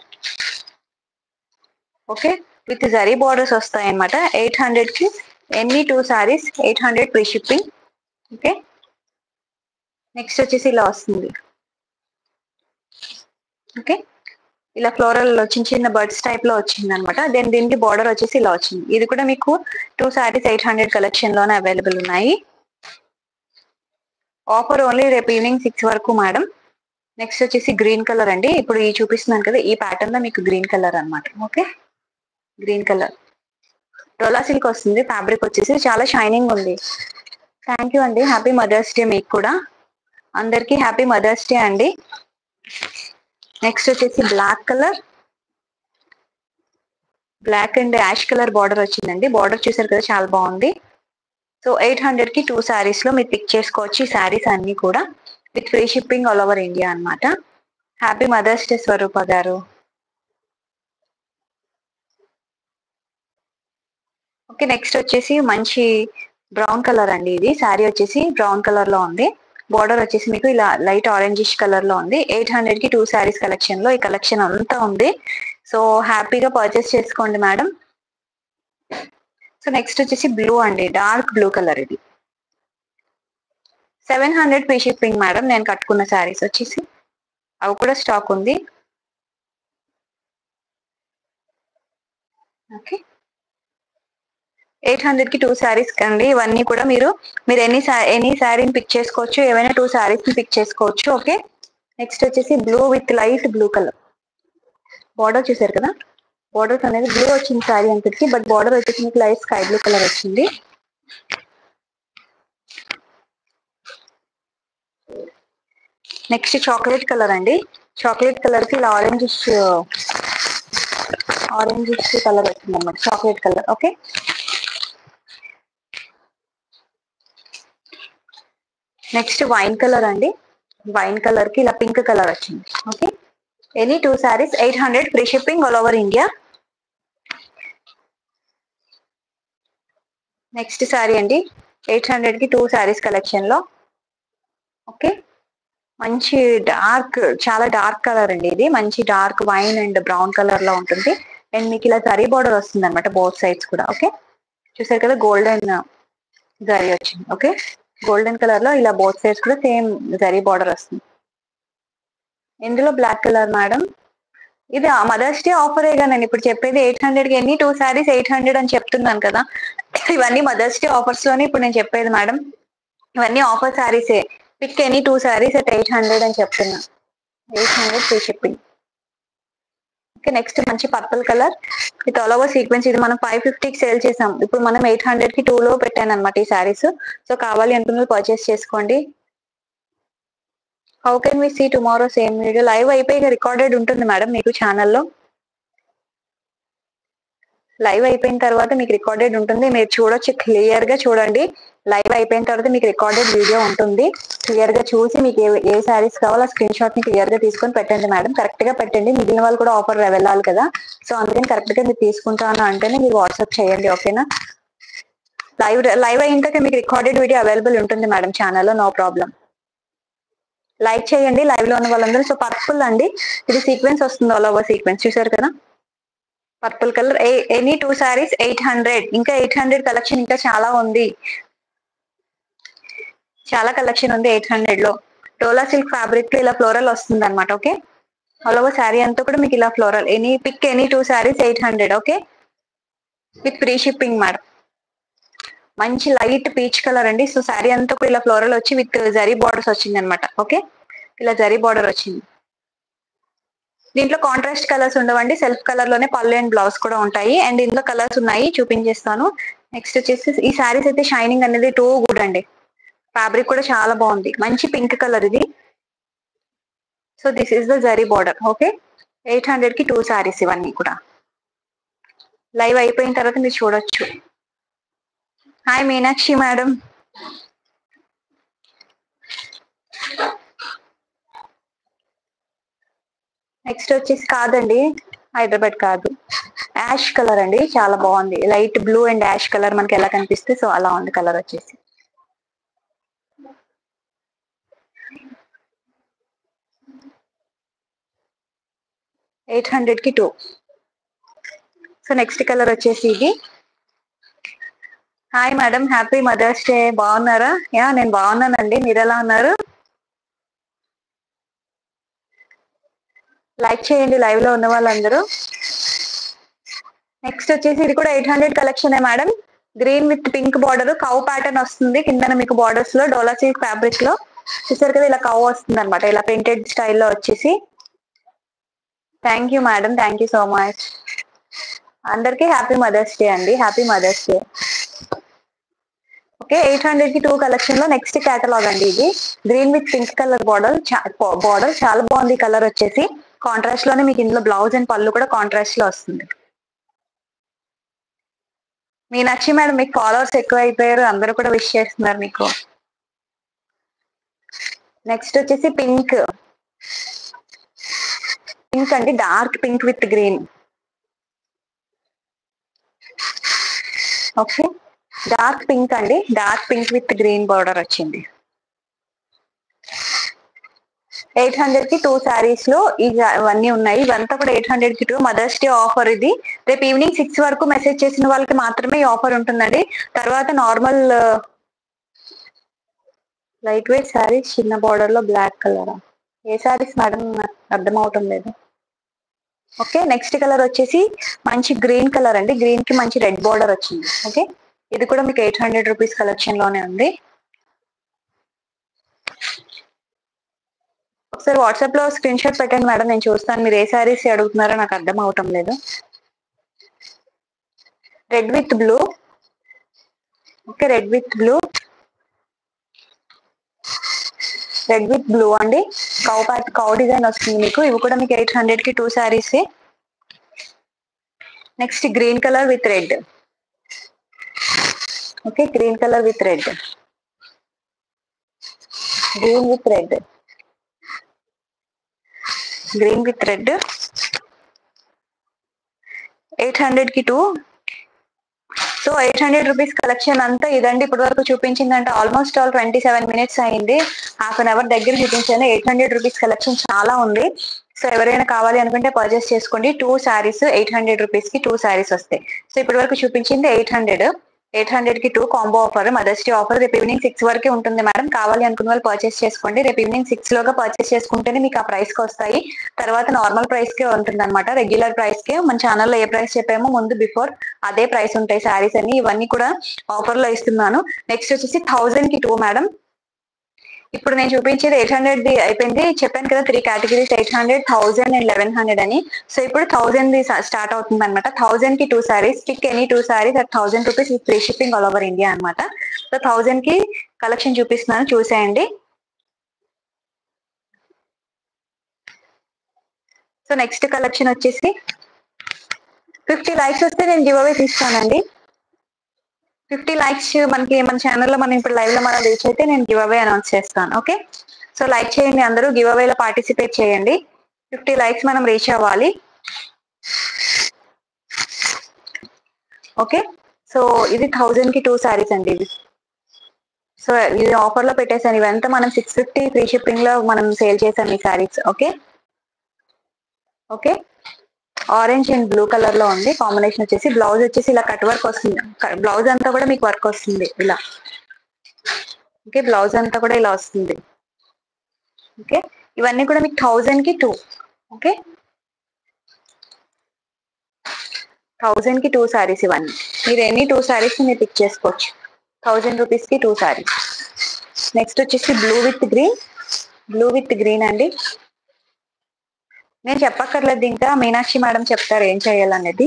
okay with zari borders వస్తాయి అనమాట ఎయిట్ హండ్రెడ్ కి ఎన్ని two saris eight hundred free shipping okay next వచ్చేసి ఇలా వస్తుంది ఓకే ఇలా ఫ్లోరల్ చిన్న చిన్న బర్డ్స్ టైప్ లో వచ్చింది అనమాట దెన్ దీనికి బార్డర్ వచ్చేసి ఇలా వచ్చింది ఇది కూడా మీకు two saris eight hundred collection లోనే అవైలబుల్ ఉన్నాయి ఆఫర్ ఓన్లీ రేపు ఈవినింగ్ సిక్స్ వరకు మేడం నెక్స్ట్ వచ్చేసి గ్రీన్ కలర్ అండి ఇప్పుడు ఈ చూపిస్తున్నాను కదా ఈ ప్యాటర్న్ లో మీకు గ్రీన్ కలర్ అన్నమాట okay green colour dola silk వస్తుంది ఫ్యాబ్రిక్ వచ్చేసి చాలా షైనింగ్ ఉంది థ్యాంక్ యూ అండి హ్యాపీ మదర్స్ డే మీకు కూడా అందరికీ హ్యాపీ మదర్స్ డే అండి నెక్స్ట్ వచ్చేసి black colour black and ash colour border వచ్చిందండి బార్డర్ చూసారు కదా చాలా బాగుంది సో ఎయిట్ హండ్రెడ్ కి టూ శారీస్ లో మీరు పిక్ చేసుకోవచ్చు ఈ శారీస్ అన్ని కూడా with free shipping all over India అన్నమాట హ్యాపీ మదర్స్ డే స్వరూప గారు ఓకే నెక్స్ట్ వచ్చేసి మంచి బ్రౌన్ కలర్ అండి ఇది శారీ వచ్చేసి బ్రౌన్ కలర్ లో ఉంది బార్డర్ వచ్చేసి మీకు ఇలా లైట్ ఆరెంజిష్ కలర్ లో ఉంది ఎయిట్ హండ్రెడ్ కి టూ శారీస్ కలెక్షన్ లో ఈ కలెక్షన్ అంతా ఉంది సో హ్యాపీగా పర్చేస్ చేసుకోండి మేడం సో నెక్స్ట్ వచ్చేసి బ్లూ అండి డార్క్ బ్లూ కలర్ ఇది seven hundred free shipping madam నేను కట్టుకున్న శారీస్ వచ్చేసి అవి కూడా స్టాక్ ఉంది ఓకే ఎయిట్ హండ్రెడ్ కి టూ శారీస్ కండి ఇవన్నీ కూడా మీరు మీరు ఎనీ ఎనీ శారీని పిక్ చేసుకోవచ్చు ఏవైనా టూ శారీస్ ని పిక్ చేసుకోవచ్చు ఓకే నెక్స్ట్ వచ్చేసి blue with light blue colour border చూసారు కదా బార్డర్స్ అనేది బ్లూ వచ్చింది శారీ అంతటికి బట్ బార్డర్ వచ్చేసి మీకు లైట్ స్కై బ్లూ కలర్ వచ్చింది నెక్స్ట్ చాక్లెట్ కలర్ అండి చాక్లెట్ కలర్ కి ఇలా ఆరెంజ్ ఆరెంజ్ కలర్ వచ్చింది అనమాట చాక్లెట్ కలర్ ఓకే నెక్స్ట్ వైన్ కలర్ అండి వైన్ కలర్ కి ఇలా పింక్ కలర్ వచ్చింది okay any two saris eight hundred free shipping all over India next sari అండి ఎయిట్ హండ్రెడ్ కి టూ సారీస్ కలెక్షన్ లో ఓకే మంచి డార్క్ చాలా డార్క్ కలర్ అండి ఇది మంచి dark wine and brown colour లో ఉంటుంది అండ్ మీకు ఇలా జరీ బార్డర్ వస్తుంది అనమాట బోత్ సైడ్స్ కూడా ఓకే చూసారు కదా గోల్డెన్ జరీ వచ్చింది ఓకే గోల్డెన్ కలర్ లో ఇలా బోత్ సైడ్స్ కూడా సేమ్ జరీ బార్డర్ వస్తుంది ఇందులో బ్లాక్ కలర్ మేడం ఇది మదర్స్ డే ఆఫరేగా నేను ఇప్పుడు చెప్పేది ఎయిట్ హండ్రెడ్ కి ఎన్ని టూ సారీస్ ఎయిట్ హండ్రెడ్ అని చెప్తున్నాను కదా ఇవన్నీ మదర్స్ డే ఆఫర్స్ లోనే ఇప్పుడు నేను చెప్పేది మేడం ఇవన్నీ ఆఫర్ సారీసే pick any two saris at eight hundred అని చెప్తున్నా eight hundred free shipping okay next మంచి purple colour with all over sequence ఇది మనం ఫైవ్ ఫిఫ్టీకి సేల్ చేసాం ఇప్పుడు మనం ఎయిట్ హండ్రెడ్ కి టూ లో పెట్టాను అనమాట ఈ సారీస్ సో కావాలి అనుకున్న పర్చేస్ చేసుకోండి how can we see tomorrow same video live అయిపోయి రికార్డెడ్ ఉంటుంది మేడం మీకు ఛానల్లో లైవ్ అయిపోయిన తర్వాత మీకు రికార్డెడ్ ఉంటుంది మీరు చూడొచ్చు క్లియర్ గా చూడండి లైవ్ అయిపోయిన తర్వాత మీకు రికార్డెడ్ వీడియో ఉంటుంది క్లియర్ గా చూసి మీకు ఏ- ఏ శారీస్ కావాలో ఆ స్క్రీన్ షాట్ ని క్లియర్ గా తీసుకొని పెట్టండి మేడం కరెక్ట్ గా పెట్టండి మిగిలిన వాళ్ళు కూడా ఆఫర్ వెళ్ళాలి కదా సో అందుకని కరెక్ట్ గా మీరు తీసుకుంటాను అంటేనే మీరు వాట్సాప్ చేయండి ఓకేనా లైవ్ లైవ్ అయిన తర్వాత మీకు రికార్డెడ్ వీడియో అవైలబుల్ ఉంటుంది మేడం ఛానల్లో నో ప్రాబ్లం లైక్ చేయండి లైవ్ లో ఉన్న వాళ్ళందరూ సో పర్పుల్ అండి ఇది సీక్వెన్స్ వస్తుంది ఆల్ ఓవర్ సీక్వెన్స్ చూసారు కదా purple colour any two saris eight hundred ఇంకా ఎయిట్ హండ్రెడ్ కలెక్షన్ ఇంకా చాలా ఉంది చాలా కలెక్షన్ ఉంది ఎయిట్ హండ్రెడ్ లో డోలా సిల్క్ ఫ్యాబ్రిక్ లో ఇలా ఫ్లోరల్ వస్తుంది అనమాట ఓకే ఆల్ ఓవర్ శారీ అంతా కూడా మీకు ఇలా floral any pick any two saris eight hundred okay with free shipping madam మంచి లైట్ పీచ్ కలర్ అండి సో శారీ అంతా కూడా ఇలా ఫ్లోరల్ వచ్చి విత్ జరీ బార్డర్స్ వచ్చింది అనమాట ఓకే ఇలా జరీ బార్డర్ వచ్చింది దీంట్లో కాంట్రాస్ట్ కలర్స్ ఉండవండి సెల్ఫ్ కలర్ లోనే పళ్ళు అండ్ బ్లౌజ్ కూడా ఉంటాయి అండ్ ఇందులో కలర్స్ ఉన్నాయి చూపించేస్తాను నెక్స్ట్ వచ్చేసి ఈ శారీస్ అయితే షైనింగ్ అనేది టూ గుడ్ అండి ఫ్యాబ్రిక్ కూడా చాలా బాగుంది మంచి పింక్ కలర్ ఇది so this is the zari border okay eight hundred కి టూ శారీస్ ఇవన్నీ కూడా లైవ్ అయిపోయిన తర్వాత మీరు చూడొచ్చు హాయ్ మీనాక్షి మేడం నెక్స్ట్ వచ్చేసి కాదండి హైదరాబాద్ కాదు యాష్ కలర్ అండి చాలా బాగుంది light blue and ash colour మనకి ఎలా కనిపిస్తే సో అలా ఉంది కలర్ వచ్చేసి ఎయిట్ హండ్రెడ్ కి టూ సో నెక్స్ట్ కలర్ వచ్చేసి ఇది hi madam happy mothers day బాగున్నారా యా నేను బాగున్నానండి మీరు ఎలా ఉన్నారు లైక్ చేయండి లైవ్ లో ఉన్న వాళ్ళందరూ నెక్స్ట్ వచ్చేసి ఇది కూడా eight hundred collection madam green with pink border cow pattern వస్తుంది కింద మీకు బార్డర్స్ లో డోలా సిల్క్ ఫ్యాబ్రిక్ లో చూసారు కదా ఇలా కౌ వస్తుంది అనమాట ఇలా ప్రింటెడ్ స్టైల్లో వచ్చేసి thank you madam thank you so much అందరికీ హ్యాపీ మదర్స్ డే అండి happy mothers day okay eight hundred కి టూ కలెక్షన్ లో నెక్స్ట్ కేటలాగ్ అండి ఇది green with pink colour border border చాలా బాగుంది కలర్ వచ్చేసి కాంట్రాస్ట్ లోనే మీకు ఇందులో బ్లౌజ్ అండ్ పళ్ళు కూడా కాంట్రాస్ట్ లో వస్తుంది మీనాక్షి మేడం మీకు ఫాలోవర్స్ ఎక్కువ అయిపోయారు అందరూ కూడా విష్ చేస్తున్నారు మీకు నెక్స్ట్ వచ్చేసి పింక్ పింక్ అండి dark pink with green okay dark pink అండి dark pink with green border వచ్చింది ఎయిట్ హండ్రెడ్ కి టూ శారీస్ లో ఇవి ఇవన్నీ ఉన్నాయి ఇవంతా కూడా ఎయిట్ హండ్రెడ్ కి టూ మదర్స్ డే ఆఫర్ ఇది రేపు ఈవినింగ్ సిక్స్ వరకు మెసేజ్ చేసిన వాళ్ళకి మాత్రమే ఈ ఆఫర్ ఉంటుందండి తర్వాత నార్మల్ లైట్ వెయిట్ శారీస్ చిన్న బార్డర్ లో బ్లాక్ కలర్ ఏ శారీస్ మేడం నాకు అర్థం అవటం లేదు ఓకే నెక్స్ట్ కలర్ వచ్చేసి మంచి గ్రీన్ కలర్ అండి గ్రీన్ కి మంచి రెడ్ బార్డర్ వచ్చింది ఓకే ఇది కూడా మీకు ఎయిట్ హండ్రెడ్ రూపీస్ కలెక్షన్ లోనే ఉంది ఒకసారి వాట్సాప్ లో స్క్రీన్ షాట్ పెట్టండి మేడం నేను చూస్తాను మీరు ఏ శారీస్ అడుగుతున్నారో నాకు అర్థం అవటం లేదు red with blue okay red with blue red with blue అండి కౌ ప్యాట్ కౌ డిజైన్ వస్తుంది మీకు ఇవి కూడా మీకు ఎయిట్ హండ్రెడ్ కి two saris next green colour with red okay green colour with red green with red green with red eight hundred కి two so eight hundred rupees collection అంతా ఇదండి ఇప్పటి వరకు చూపించిందంటే almost all twenty seven minutes అయింది half an hour దగ్గర చూపించాను eight hundred rupees collection చాలా ఉంది సో ఎవరైనా కావాలి అనుకుంటే పర్చేస్ చేసుకోండి two saris eight hundred rupees కి టూ శారీస్ వస్తాయి సో ఇప్పటి వరకు చూపించింది ఎయిట్ హండ్రెడ్ ఎయిట్ హండ్రెడ్ కి two combo offer mother's day offer రేపు ఈవినింగ్ సిక్స్ వరకే ఉంటుంది మేడం కావాలి అనుకున్న వాళ్ళు పర్చేస్ చేసుకోండి రేపు ఈవినింగ్ సిక్స్ లోగా పర్చేస్ చేసుకుంటేనే మీకు ఆ ప్రైస్ కి వస్తాయి తర్వాత నార్మల్ ప్రైస్ కే ఉంటుంది అనమాట రెగ్యులర్ ప్రైస్ కే మన ఛానల్లో ఏ ప్రైస్ చెప్పామో ముందు బిఫోర్ అదే ప్రైస్ ఉంటాయి శారీస్ అని ఇవన్నీ కూడా ఆఫర్ లో ఇస్తున్నాను నెక్స్ట్ వచ్చేసి థౌజండ్ కి టూ మేడం ఇప్పుడు నేను చూపించేది ఎయిట్ హండ్రెడ్ ది అయిపోయింది చెప్పాను కదా three categories eight hundred thousand and eleven hundred అని సో ఇప్పుడు థౌసండ్ ది స్టార్ట్ అవుతుంది అనమాట థౌసండ్ కి two saris pick any two saris at thousand rupees with free shipping all over India అనమాట సో థౌసండ్ కి కలెక్షన్ చూపిస్తున్నాను చూసేయండి సో నెక్స్ట్ కలెక్షన్ వచ్చేసి ఫిఫ్టీ లైక్స్ వస్తే నేను గివ్ అవే తీస్తానండి ఫిఫ్టీ లైక్స్ మనకి మన ఛానల్లో మనం ఇప్పుడు లైవ్ లో మనం రీచ్ అయితే నేను గివ్ అవే అనౌన్స్ చేస్తాను ఓకే సో లైక్ చేయండి అందరూ గివ్ అవేలో పార్టిసిపేట్ చేయండి ఫిఫ్టీ లైక్స్ మనం రీచ్ అవ్వాలి ఓకే సో ఇది థౌజండ్ కి టూ సారీస్ అండి ఇది సో ఇది ఆఫర్ లో పెట్టేసాను ఇవంతా మనం సిక్స్ ఫిఫ్టీ ఫ్రీ షిప్పింగ్ లో మనం సేల్ చేసాం ఈ saris okay okay orange and blue colour లో ఉంది కాంబినేషన్ వచ్చేసి బ్లౌజ్ వచ్చేసి ఇలా కట్ వర్క్ వస్తుంది బ్లౌజ్ అంతా కూడా మీకు వర్క్ వస్తుంది ఇలా ఓకే బ్లౌజ్ అంతా కూడా ఇలా వస్తుంది ఓకే ఇవన్నీ కూడా మీకు థౌజండ్ కి టూ ఓకే థౌజండ్ కి టూ సారీస్ ఇవన్నీ మీరు ఎన్ని టూ సారీస్ మీరు పిక్ చేసుకోవచ్చు థౌజండ్ రూపీస్ కి టూ సారీస్ నెక్స్ట్ వచ్చేసి blue with green blue with green అండి నేను చెప్పక్కర్లేదు ఇంకా మీనాక్షి మేడం చెప్తారు ఏం చేయాలనేది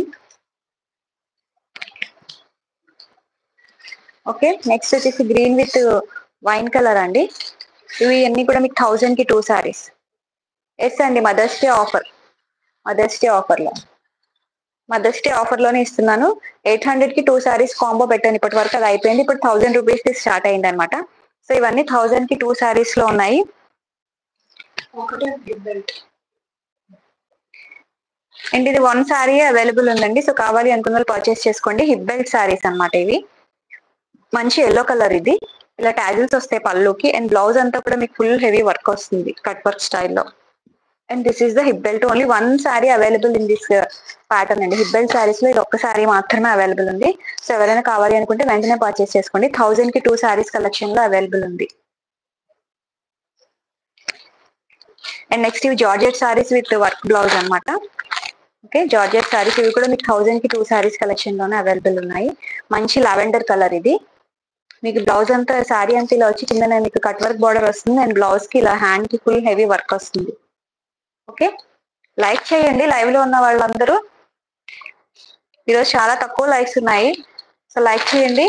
ఓకే నెక్స్ట్ వచ్చేసి గ్రీన్ విత్ వైన్ కలర్ అండి ఇవి అన్ని కూడా మీకు థౌజండ్ కి టూ సారీస్ ఎస్ అండి mother's day offer mother's day offer లో మదర్స్ డే ఆఫర్ లోనే ఇస్తున్నాను ఎయిట్ హండ్రెడ్ కి టూ సారీస్ కాంబో పెట్టాను ఇప్పటి వరకు అది అయిపోయింది ఇప్పుడు థౌజండ్ రూపీస్ కి స్టార్ట్ అయింది అనమాట సో ఇవన్నీ థౌజండ్ కి టూ సారీస్ లో ఉన్నాయి అండ్ ఇది వన్ సారీ అవైలబుల్ ఉందండి సో కావాలి అనుకున్న వాళ్ళు పర్చేస్ చేసుకోండి హిప్ బెల్ట్ సారీస్ అన్నమాట ఇవి మంచి ఎల్లో కలర్ ఇది ఇలా ట్యాజిల్స్ వస్తాయి పళ్ళుకి అండ్ బ్లౌజ్ అంతా కూడా మీకు ఫుల్ హెవీ వర్క్ వస్తుంది కట్ వర్క్ స్టైల్లో and this is the hip belt only one sari available in this pattern అండి హిప్ బెల్ట్ సారీస్ లో ఇది ఒక్క సారీ మాత్రమే అవైలబుల్ ఉంది సో ఎవరైనా కావాలి అనుకుంటే వెంటనే పర్చేస్ చేసుకోండి థౌజండ్ కి టూ సారీస్ కలెక్షన్ లో అవైలబుల్ ఉంది అండ్ నెక్స్ట్ ఇవి georgette saris with work blouse అన్నమాట ఓకే జార్జెట్ సారీస్ ఇవి కూడా మీకు థౌజండ్ కి టూ సారీస్ కలెక్షన్ లోనే అవైలబుల్ ఉన్నాయి మంచి లావెండర్ కలర్ ఇది మీకు బ్లౌజ్ అంతా సారీ అంతా ఇలా వచ్చి కింద మీకు కట్ వర్క్ బార్డర్ వస్తుంది అండ్ బ్లౌజ్ కి ఇలా హ్యాండ్ కి ఫుల్ హెవీ వర్క్ వస్తుంది ఓకే లైక్ చేయండి లైవ్ లో ఉన్న వాళ్ళందరూ ఈరోజు చాలా తక్కువ లైక్స్ ఉన్నాయి సో లైక్ చేయండి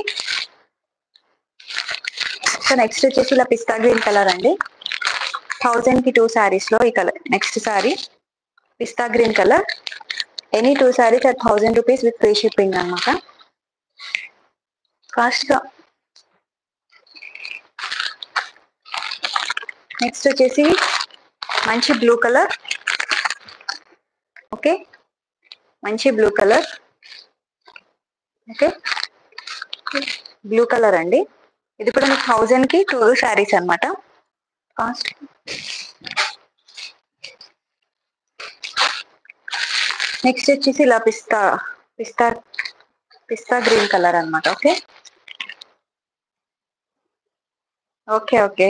సో నెక్స్ట్ వచ్చేసి ఇలా పిస్తా గ్రీన్ కలర్ అండి థౌజండ్ కి టూ సారీస్ లో ఈ కలర్ నెక్స్ట్ సారీ పిస్తా green colour any two saris at thousand rupees with free shipping అనమాట ఫాస్ట్ గా నెక్స్ట్ వచ్చేసి మంచి బ్లూ కలర్ ఓకే మంచి blue colour okay blue colour అండి ఇది కూడా మీకు థౌజండ్ కి టూ శారీస్ అన్నమాట కాస్ట్ నెక్స్ట్ వచ్చేసి ఇలా పిస్తా పిస్తా పిస్తా గ్రీన్ కలర్ అన్నమాట okay okay okay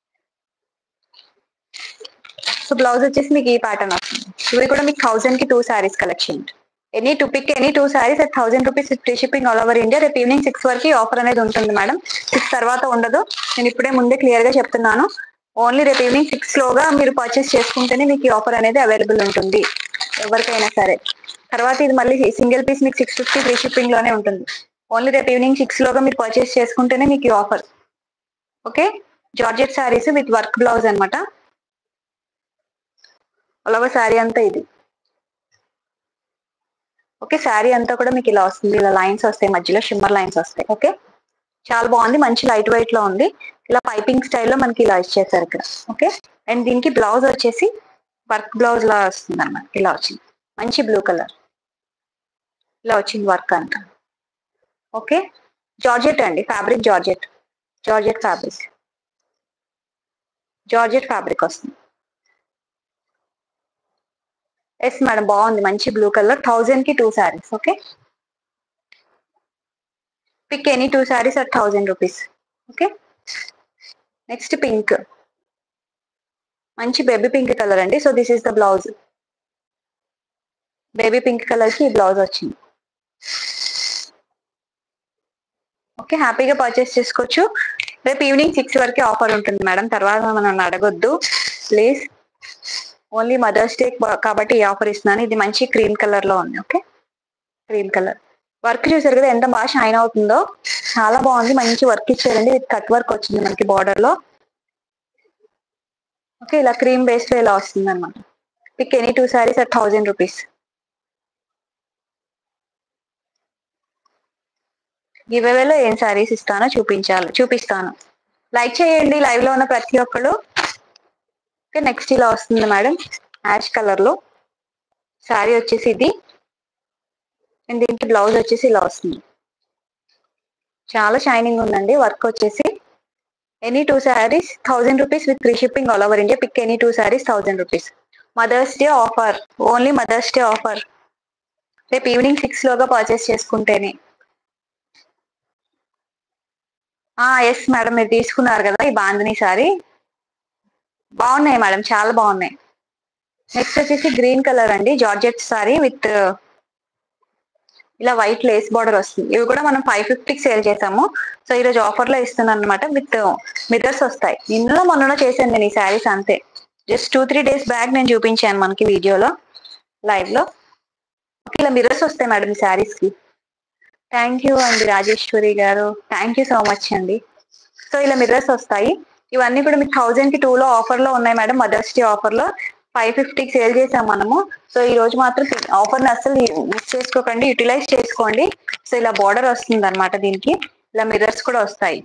so blouse వచ్చేసి మీకు ఈ ప్యాటర్న్ వస్తుంది ఇవి కూడా మీకు థౌసండ్ కి two saris collection any two pick any two saris at thousand rupees free shipping all over India రేపు ఈవినింగ్ సిక్స్ వరకు ఆఫర్ అనేది ఉంటుంది మేడం సిక్స్ తర్వాత ఉండదు నేను ఇప్పుడే ముందే క్లియర్ గా చెప్తున్నాను ఓన్లీ రేపు ఈవినింగ్ సిక్స్ లోగా మీరు పర్చేస్ చేసుకుంటేనే మీకు ఈ ఆఫర్ అనేది అవైలబుల్ ఉంటుంది ఎవరికైనా సరే తర్వాత ఇది మళ్ళీ సింగిల్ పీస్ మీకు సిక్స్ ఫిఫ్టీ ఫ్రీ షిప్పింగ్ లోనే ఉంటుంది ఓన్లీ రేపు ఈవినింగ్ సిక్స్ లోగా మీరు పర్చేస్ చేసుకుంటేనే మీకు ఈ offer okay georgette saris with work blouse అన్నమాట అలాగ శారీ అంతా ఇది ఓకే శారీ అంతా కూడా మీకు ఇలా వస్తుంది ఇలా లైన్స్ వస్తాయి మధ్యలో షిమ్మర్ లైన్స్ వస్తాయి ఓకే చాలా బాగుంది మంచి లైట్ వెయిట్ లో ఉంది ఇలా పైపింగ్ స్టైల్లో మనకి ఇలా ఇచ్చేసారు ఇక్కడ ఓకే అండ్ దీనికి బ్లౌజ్ వచ్చేసి వర్క్ బ్లౌజ్ లా వస్తుంది అనమాట ఇలా వచ్చింది మంచి బ్లూ కలర్ ఇలా వచ్చింది వర్క్ అంతా ఓకే జార్జెట్ అండి fabric georgette georgette fabric georgette fabric వస్తుంది ఎస్ మేడం బాగుంది మంచి బ్లూ కలర్ థౌజండ్ కి two saris okay pick any two saris at thousand rupees okay next pink మంచి బేబీ పింక్ కలర్ అండి so this is the blouse baby pink colour కి blouse వచ్చింది okay హ్యాపీగా purchase చేసుకోవచ్చు రేపు ఈవినింగ్ సిక్స్ వరకే ఆఫర్ ఉంటుంది మేడం తర్వాత మనం అడగొద్దు ప్లీజ్ ఓన్లీ మదర్స్ డే కాబట్టి ఈ ఆఫర్ ఇస్తున్నాను ఇది మంచి క్రీమ్ కలర్ లో ఉంది ఓకే క్రీమ్ కలర్ వర్క్ చూసారు కదా ఎంత బాగా షైన్ అవుతుందో చాలా బాగుంది మంచి వర్క్ ఇచ్చారండి విత్ కట్ వర్క్ వచ్చింది మనకి బార్డర్ లో ఓకే ఇలా క్రీమ్ బేస్ లో ఇలా వస్తుంది అనమాట pick any two saris at thousand rupees గివేవేలో ఏం సారీస్ ఇస్తానో చూపించాలి చూపిస్తాను లైక్ చేయండి లైవ్ లో ఉన్న ప్రతి ఒక్కళ్ళు ఓకే నెక్స్ట్ ఇలా వస్తుంది మేడం యాష్ కలర్ లో శారీ వచ్చేసి ఇది అండ్ దీనికి బ్లౌజ్ వచ్చేసి ఇలా వస్తుంది చాలా షైనింగ్ ఉందండి వర్క్ వచ్చేసి any two saris thousand rupees with free shipping all over India pick any two saris thousand rupees mother's day offer only mothers day offer రేపు ఈవినింగ్ సిక్స్ లోగా పర్చేస్ చేసుకుంటేనే ఎస్ మేడం మీరు తీసుకున్నారు కదా ఈ బాందిని సారీ బాగున్నాయి మేడం చాలా బాగున్నాయి నెక్స్ట్ వచ్చేసి గ్రీన్ కలర్ అండి జార్జెట్ సారీ విత్ ఇలా వైట్ లేస్ బార్డర్ వస్తుంది ఇవి కూడా మనం ఫైవ్ ఫిఫ్టీకి సేల్ చేసాము సో ఈ రోజు ఆఫర్ లో ఇస్తున్నాను అనమాట విత్ మిర్రర్స్ వస్తాయి నిన్నలో మొన్నలో చేశాను నేను ఈ శారీస్ అంతే just two three days back నేను చూపించాను మనకి వీడియోలో లైవ్ లో ఓకే ఇలా మిర్రర్స్ వస్తాయి మేడం ఈ శారీస్ కి థ్యాంక్ యూ అండి రాజేశ్వరి గారు థ్యాంక్ యూ సో మచ్ అండి సో ఇలా మిర్రర్స్ వస్తాయి ఇవన్నీ కూడా మీకు థౌజండ్ కి టూ లో ఆఫర్ లో ఉన్నాయి మేడం మదర్స్ డే ఆఫర్ లో ఫైవ్ ఫిఫ్టీకి సేల్ చేసాం మనము సో ఈ రోజు మాత్రం ఆఫర్ ని అసలు మిస్ చేసుకోకండి యూటిలైజ్ చేసుకోండి సో ఇలా బార్డర్ వస్తుంది అనమాట దీనికి ఇలా మిర్రర్స్ కూడా వస్తాయి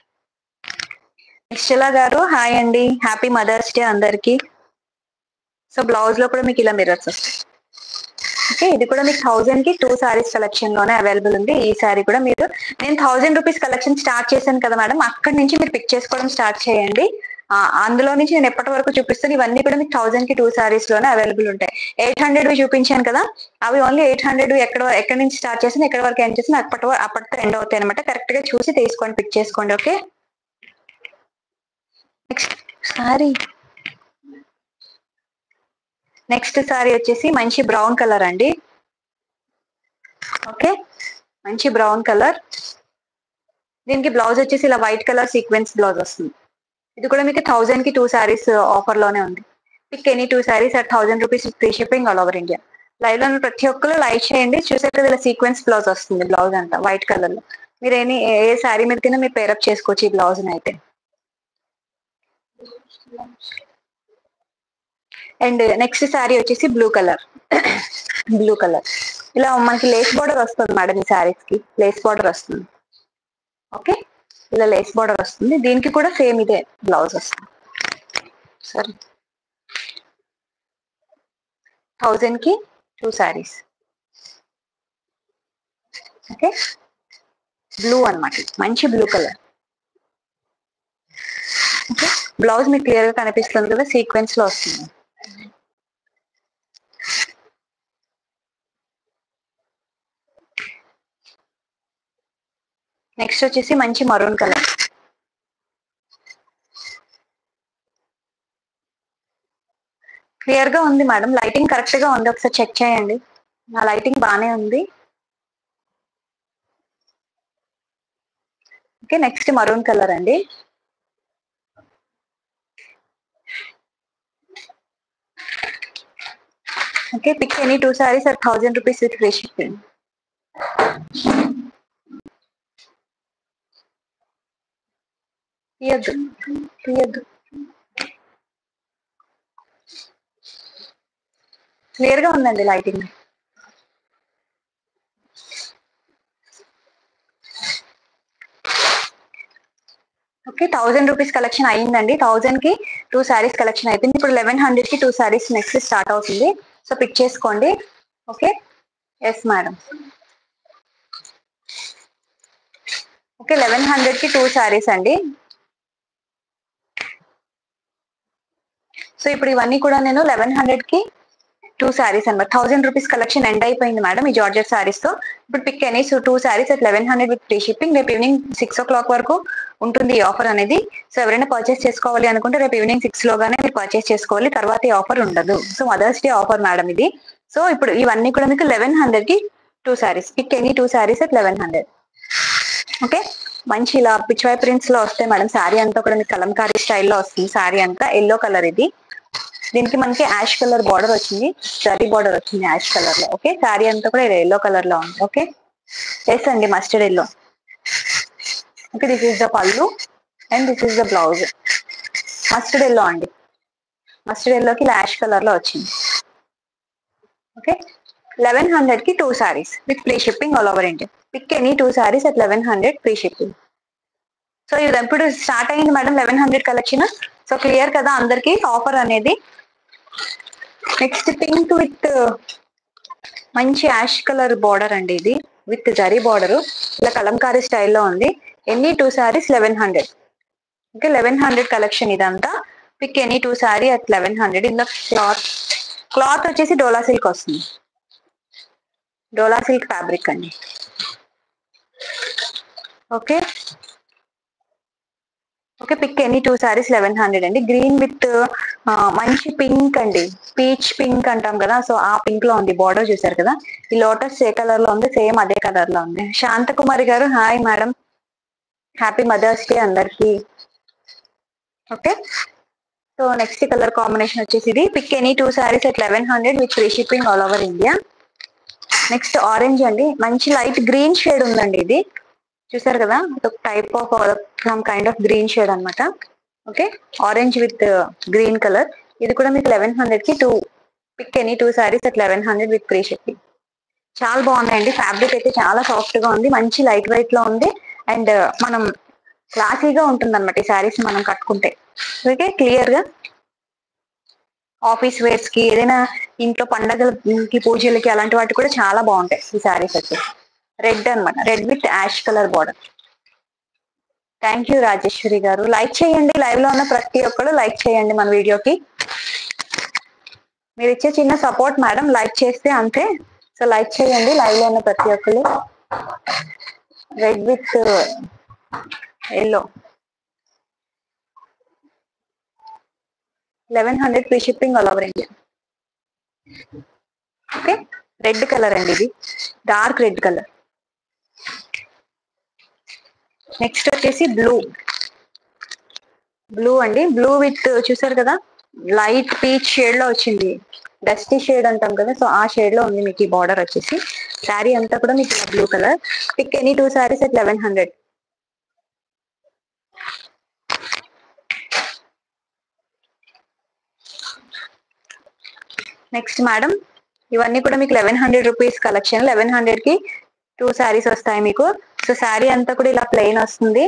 నిశ్చల గారు హాయ్ అండి హ్యాపీ మదర్స్ డే అందరికి సో బ్లౌజ్ లో కూడా మీకు ఇలా మిర్రర్స్ వస్తాయి ఓకే ఇది కూడా మీకు థౌజండ్ కి టూ సారీస్ కలెక్షన్ లోనే అవైలబుల్ ఉంది ఈ సారీ కూడా మీరు నేను థౌజండ్ రూపీస్ కలెక్షన్ స్టార్ట్ చేశాను కదా మేడం అక్కడి నుంచి మీరు పిక్ చేసుకోవడం స్టార్ట్ చేయండి ఆ, అందులో నుంచి నేను ఎప్పటి వరకు చూపిస్తాను ఇవన్నీ కూడా మీకు థౌజండ్ కి టూ సారీస్ లోనే అవైలబుల్ ఉంటాయి ఎయిట్ హండ్రెడ్ చూపించాను కదా అవి ఓన్లీ ఎయిట్ హండ్రెడ్ ఎక్కడ ఎక్కడి నుంచి స్టార్ట్ చేసిన ఎక్కడి వరకు ఎండ్ చేసిన అప్పటి వ- అప్పటితో ఎండ్ అవుతాయి అనమాట కరెక్ట్ గా చూసి తీసుకోండి పిక్ చేసుకోండి okay next sari next sari వచ్చేసి మంచి బ్రౌన్ కలర్ అండి ఓకే మంచి బ్రౌన్ కలర్ దీనికి బ్లౌజ్ వచ్చేసి ఇలా వైట్ కలర్ సీక్వెన్స్ బ్లౌజ్ వస్తుంది ఇది కూడా మీకు థౌజండ్ కి టూ శారీస్ ఆఫర్ లోనే ఉంది pick any two saris at thousand rupees free shipping all over India live లో ఉన్న ప్రతి ఒక్కరు లైక్ చేయండి చూసారు కదా ఇలా సీక్వెన్స్ బ్లౌజ్ వస్తుంది బ్లౌజ్ అంతా వైట్ కలర్ లో మీరు ఎనీ ఏ శారీ మీద కింద మీరు పేరప్ చేసుకోవచ్చు ఈ బ్లౌజ్ అయితే అండ్ నెక్స్ట్ శారీ వచ్చేసి బ్లూ కలర్ బ్లూ కలర్ ఇలా మనకి లేస్ బార్డర్ వస్తుంది మేడం ఈ శారీస్ కి లేస్ బార్డర్ వస్తుంది ఓకే ఇలా లేస్ బార్డర్ వస్తుంది దీనికి కూడా సేమ్ ఇదే బ్లౌజ్ వస్తుంది సరే థౌజండ్ కి టూ శారీస్ ఓకే బ్లూ అన్నమాట మంచి బ్లూ కలర్ ఓకే బ్లౌజ్ మీకు క్లియర్ గా కనిపిస్తుంది కదా సీక్వెన్స్ లో వస్తుంది నెక్స్ట్ వచ్చేసి మంచి మరూన్ కలర్ క్లియర్ గా ఉంది మేడం లైటింగ్ కరెక్ట్ గా ఉంది ఒకసారి చెక్ చేయండి నా లైటింగ్ బాగానే ఉంది ఓకే నెక్స్ట్ మరూన్ కలర్ అండి okay pick any two saris at thousand rupees with free shipping తీయద్దు తీయద్దు క్లియర్ గా ఉందండి lighting okay thousand rupees collection అయ్యిందండి థౌసండ్ కి టూ సారీస్ కలెక్షన్ అయిపోయింది ఇప్పుడు లెవెన్ హండ్రెడ్ కి టూ సారీస్ నెక్స్ట్ స్టార్ట్ అవుతుంది సో పిక్ చేసుకోండి okay yes madam okay eleven hundred కి టూ సారీస్ అండి సో ఇప్పుడు ఇవన్నీ కూడా నేను లెవెన్ హండ్రెడ్ కి టూ సారీస్ అనమాట థౌసండ్ రూపీస్ కలెక్షన్ ఎండ్ అయిపోయింది మేడం ఈ జార్జెట్ సారీస్ తో ఇప్పుడు pick any so two saris at eleven hundred with free shipping రేపు ఈవినింగ్ సిక్స్ ఓ క్లాక్ వరకు ఉంటుంది ఈ ఆఫర్ అనేది సో ఎవరైనా పర్చేస్ చేసుకోవాలి అనుకుంటే రేపు ఈవినింగ్ సిక్స్ లోగానే మీరు పర్చేస్ చేసుకోవాలి తర్వాత ఈ ఆఫర్ ఉండదు so mothers day offer madam ఇది సో ఇప్పుడు ఇవన్నీ కూడా మీకు లెవెన్ హండ్రెడ్ కి two saris pick any two saris at eleven hundred okay మంచి ఇలా పిచ్వై ప్రింట్స్ లో వస్తాయి మేడం శారీ అంతా కూడా మీకు కలంకారీ స్టైల్లో వస్తుంది శారీ అంతా ఎల్లో కలర్ ఇది దీనికి మనకి యాష్ కలర్ బార్డర్ వచ్చింది జరీ బార్డర్ వచ్చింది యాష్ కలర్ లో ఓకే శారీ అంతా కూడా ఎల్లో కలర్ లో ఉంది ఓకే ఎస్ అండి mustard yellow okay this is the pallu and this is the blouse mustard yellow అండి మస్టర్డ్ ఎల్లోకి యాష్ కలర్ లో వచ్చింది ఓకే లెవెన్ హండ్రెడ్ కి two saris with free shipping all over India pick any two saris at eleven hundred free shipping so ఇది ఎప్పుడు start అయింది madam eleven hundred collection so clear కదా అందరికి ఆఫర్ అనేది నెక్స్ట్ పింక్ విత్ మంచి యాష్ కలర్ బార్డర్ అండి ఇది విత్ జరీ బార్డర్ ఇలా కలంకారీ స్టైల్లో ఉంది ఎన్ని two saris eleven hundred okay eleven hundred collection ఇదంతా pick any two sari at eleven hundred in the cloth cloth వచ్చేసి డోలా సిల్క్ వస్తుంది డోలా సిల్క్ ఫ్యాబ్రిక్ అండి okay okay pick any two saris eleven hundred అండి గ్రీన్ విత్ మంచి పింక్ అండి పీచ్ పింక్ అంటాం కదా so ఆ పింక్ లో ఉంది బార్డర్ చూసారు కదా ఈ లోటస్ ఏ కలర్ లో ఉంది సేమ్ అదే కలర్ లో ఉంది Shanthakumari garu hi madam happy mothers day అందరికి okay so next colour combination వచ్చేసి ఇది pick any two saris at eleven hundred with free shipping all over India next orange అండి మంచి లైట్ గ్రీన్ షేడ్ ఉందండి ఇది చూసారు కదా ఒక type of some kind of green shade అన్నమాట okay orange with green colour ఇది కూడా మీకు లెవెన్ హండ్రెడ్ కి two pick any two saris at eleven hundred with free shipping చాలా బాగున్నాయండి ఫ్యాబ్రిక్ అయితే చాలా సాఫ్ట్ గా ఉంది మంచి లైట్ వెయిట్ లో ఉంది అండ్ మనం క్లాసీగా ఉంటుంది అనమాట ఈ శారీస్ మనం కట్టుకుంటే ఓకే క్లియర్ గా ఆఫీస్ వేర్స్ కి ఏదైనా ఇంట్లో పండగలకి పూజలకి అలాంటి వాటి కూడా చాలా బాగుంటాయి ఈ శారీస్ వచ్చేసి రెడ్ అన్నమాట red with ash colour border thank you Rajeshwari garu like చేయండి లైవ్ లో ఉన్న ప్రతి ఒక్కరు లైక్ చేయండి మన వీడియోకి మీరు ఇచ్చే చిన్న సపోర్ట్ మేడం లైక్ చేస్తే అంతే సో లైక్ చేయండి లైవ్ లో ఉన్న ప్రతి ఒక్కరు red with yellow eleven hundred free shipping all over India okay red colour అండి ఇది డార్క్ రెడ్ కలర్ నెక్స్ట్ వచ్చేసి బ్లూ బ్లూ అండి బ్లూ విత్ చూసారు కదా లైట్ పీచ్ షేడ్ లో వచ్చింది డస్టీ షేడ్ అంటాం కదా సో ఆ షేడ్ లో ఉంది మీకు ఈ బార్డర్ వచ్చేసి శారీ అంతా కూడా మీకు blue colour pick any two saris at eleven hundred next madam ఇవన్నీ కూడా మీకు eleven hundred rupees collection eleven hundred కి టూ శారీస్ వస్తాయి మీకు సో శారీ అంతా కూడా ఇలా ప్లెయిన్ వస్తుంది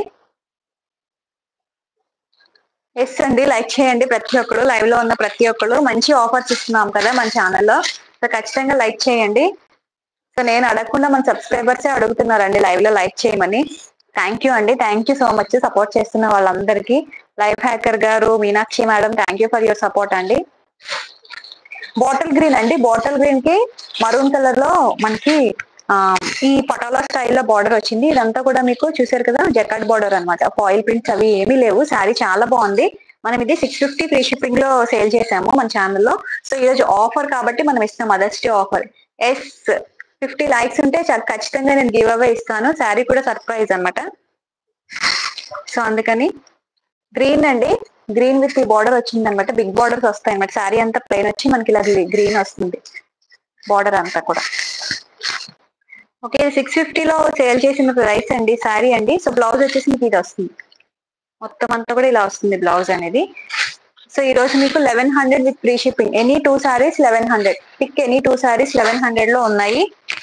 ఎస్ అండి లైక్ చేయండి ప్రతి ఒక్కరు లైవ్ లో ఉన్న ప్రతి ఒక్కరు మంచి ఆఫర్స్ ఇస్తున్నాం కదా మన ఛానల్లో సో ఖచ్చితంగా లైక్ చేయండి సో నేను అడగకుండా మన సబ్స్క్రైబర్సే అడుగుతున్నారండి లైవ్ లో లైక్ చేయమని థ్యాంక్ యూ అండి thank you so much support చేస్తున్న వాళ్ళందరికీ live hacker garu Meenakshi madam thank you for your support అండి బాటిల్ గ్రీన్ అండి బాటిల్ గ్రీన్ కి మరూన్ కలర్ లో మనకి ఆ, ఈ పటోలా స్టైల్లో బార్డర్ వచ్చింది ఇదంతా కూడా మీకు చూసారు కదా జకాట్ బార్డర్ అన్నమాట ఫాయిల్ ప్రింట్స్ అవి ఏమీ లేవు శారీ చాలా బాగుంది మనం ఇది సిక్స్ ఫిఫ్టీ ఫ్రీ షిప్పింగ్ లో సేల్ చేసాము మన ఛానల్లో సో ఈరోజు ఆఫర్ కాబట్టి మనం ఇస్తాం mother's day offer yes fifty likes ఉంటే చాలా ఖచ్చితంగా నేను గివ్ అవే ఇస్తాను శారీ కూడా సర్ప్రైజ్ అన్నమాట సో అందుకని గ్రీన్ అండి గ్రీన్ విత్ ఈ బార్డర్ వచ్చింది అనమాట బిగ్ బార్డర్స్ వస్తాయి అనమాట శారీ అంతా ప్లెయిన్ వచ్చి మనకి ఇలా గ్రీన్ వస్తుంది బార్డర్ అంతా కూడా ఓకే సిక్స్ ఫిఫ్టీలో సేల్ చేసిన ప్రైస్ అండి శారీ అండి సో బ్లౌజ్ వచ్చేసి మీకు ఇది వస్తుంది మొత్తం అంతా కూడా ఇలా వస్తుంది బ్లౌజ్ అనేది సో ఈ రోజు మీకు eleven hundred with free shipping any two saris eleven hundred pick any two saris eleven hundred లో ఉన్నాయి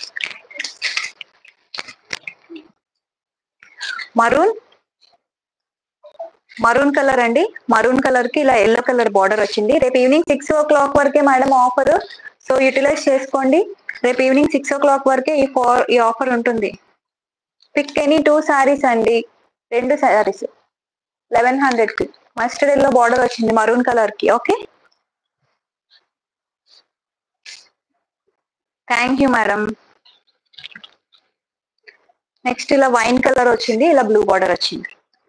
మరూన్ మరూన్ కలర్ అండి మరూన్ కలర్ కి ఇలా ఎల్లో కలర్ బార్డర్ వచ్చింది రేపు ఈవినింగ్ సిక్స్ ఓ క్లాక్ వరకే మేడం ఆఫర్ సో యూటిలైజ్ చేసుకోండి రేపు ఈవినింగ్ సిక్స్ ఓ క్లాక్ వరకే ఈ ఫోర్ ఈ ఆఫర్ ఉంటుంది పిక్ ఎనీ టూ సారీస్ అండి రెండు సారీస్ లెవెన్ హండ్రెడ్ కి మస్టర్డ్ ఎల్లో బార్డర్ వచ్చింది మరూన్ కలర్ కి okay thank you madam next ఇలా వైన్ కలర్ వచ్చింది ఇలా బ్లూ బార్డర్ వచ్చింది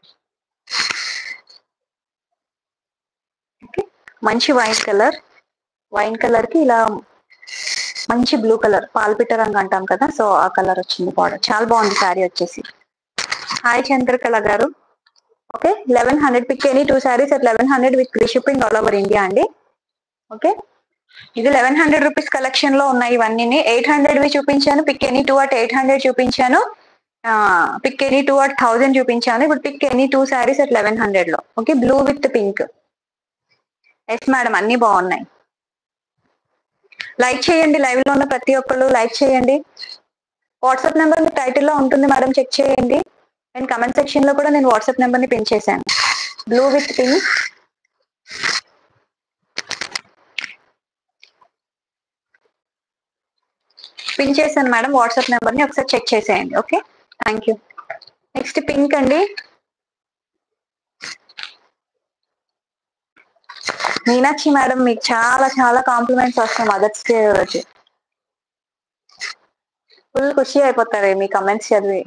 ఓకే మంచి వైన్ కలర్ వైన్ కలర్ కి ఇలా మంచి బ్లూ కలర్ పాల్పిట్ట రంగు అంటాం కదా సో ఆ కలర్ వచ్చింది బార్డర్ చాలా బాగుంది శారీ వచ్చేసి hi Chandrakala garu okay eleven hundred pick any two saris at eleven hundred with free shipping all over India అండి ఓకే ఇది లెవెన్ హండ్రెడ్ రూపీస్ కలెక్షన్ లో ఉన్నాయి ఇవన్నీ ఎయిట్ హండ్రెడ్ వి చూపించాను pick any two at eight hundred చూపించాను pick any two at thousand చూపించాను ఇప్పుడు pick any two saris at eleven hundred లో okay blue with pink yes madam అన్ని బాగున్నాయి లైక్ చేయండి లైవ్ లో ఉన్న ప్రతి ఒక్కళ్ళు లైక్ చేయండి వాట్సాప్ నెంబర్ మీ టైటిల్ లో ఉంటుంది మేడం చెక్ చేయండి అండ్ కమెంట్ సెక్షన్ లో కూడా నేను వాట్సాప్ నెంబర్ ని పిన్ చేశాను బ్లూ విత్ పింక్ పిన్ చేశాను మేడం వాట్సాప్ నెంబర్ ని ఒకసారి చెక్ చేసేయండి okay thank you next pink అండి మీనాక్షి మేడం మీకు చాలా చాలా కాంప్లిమెంట్స్ వస్తాయి మదర్స్ డే రోజు ఫుల్ ఖుషి అయిపోతారు మీ కమెంట్స్ చదివి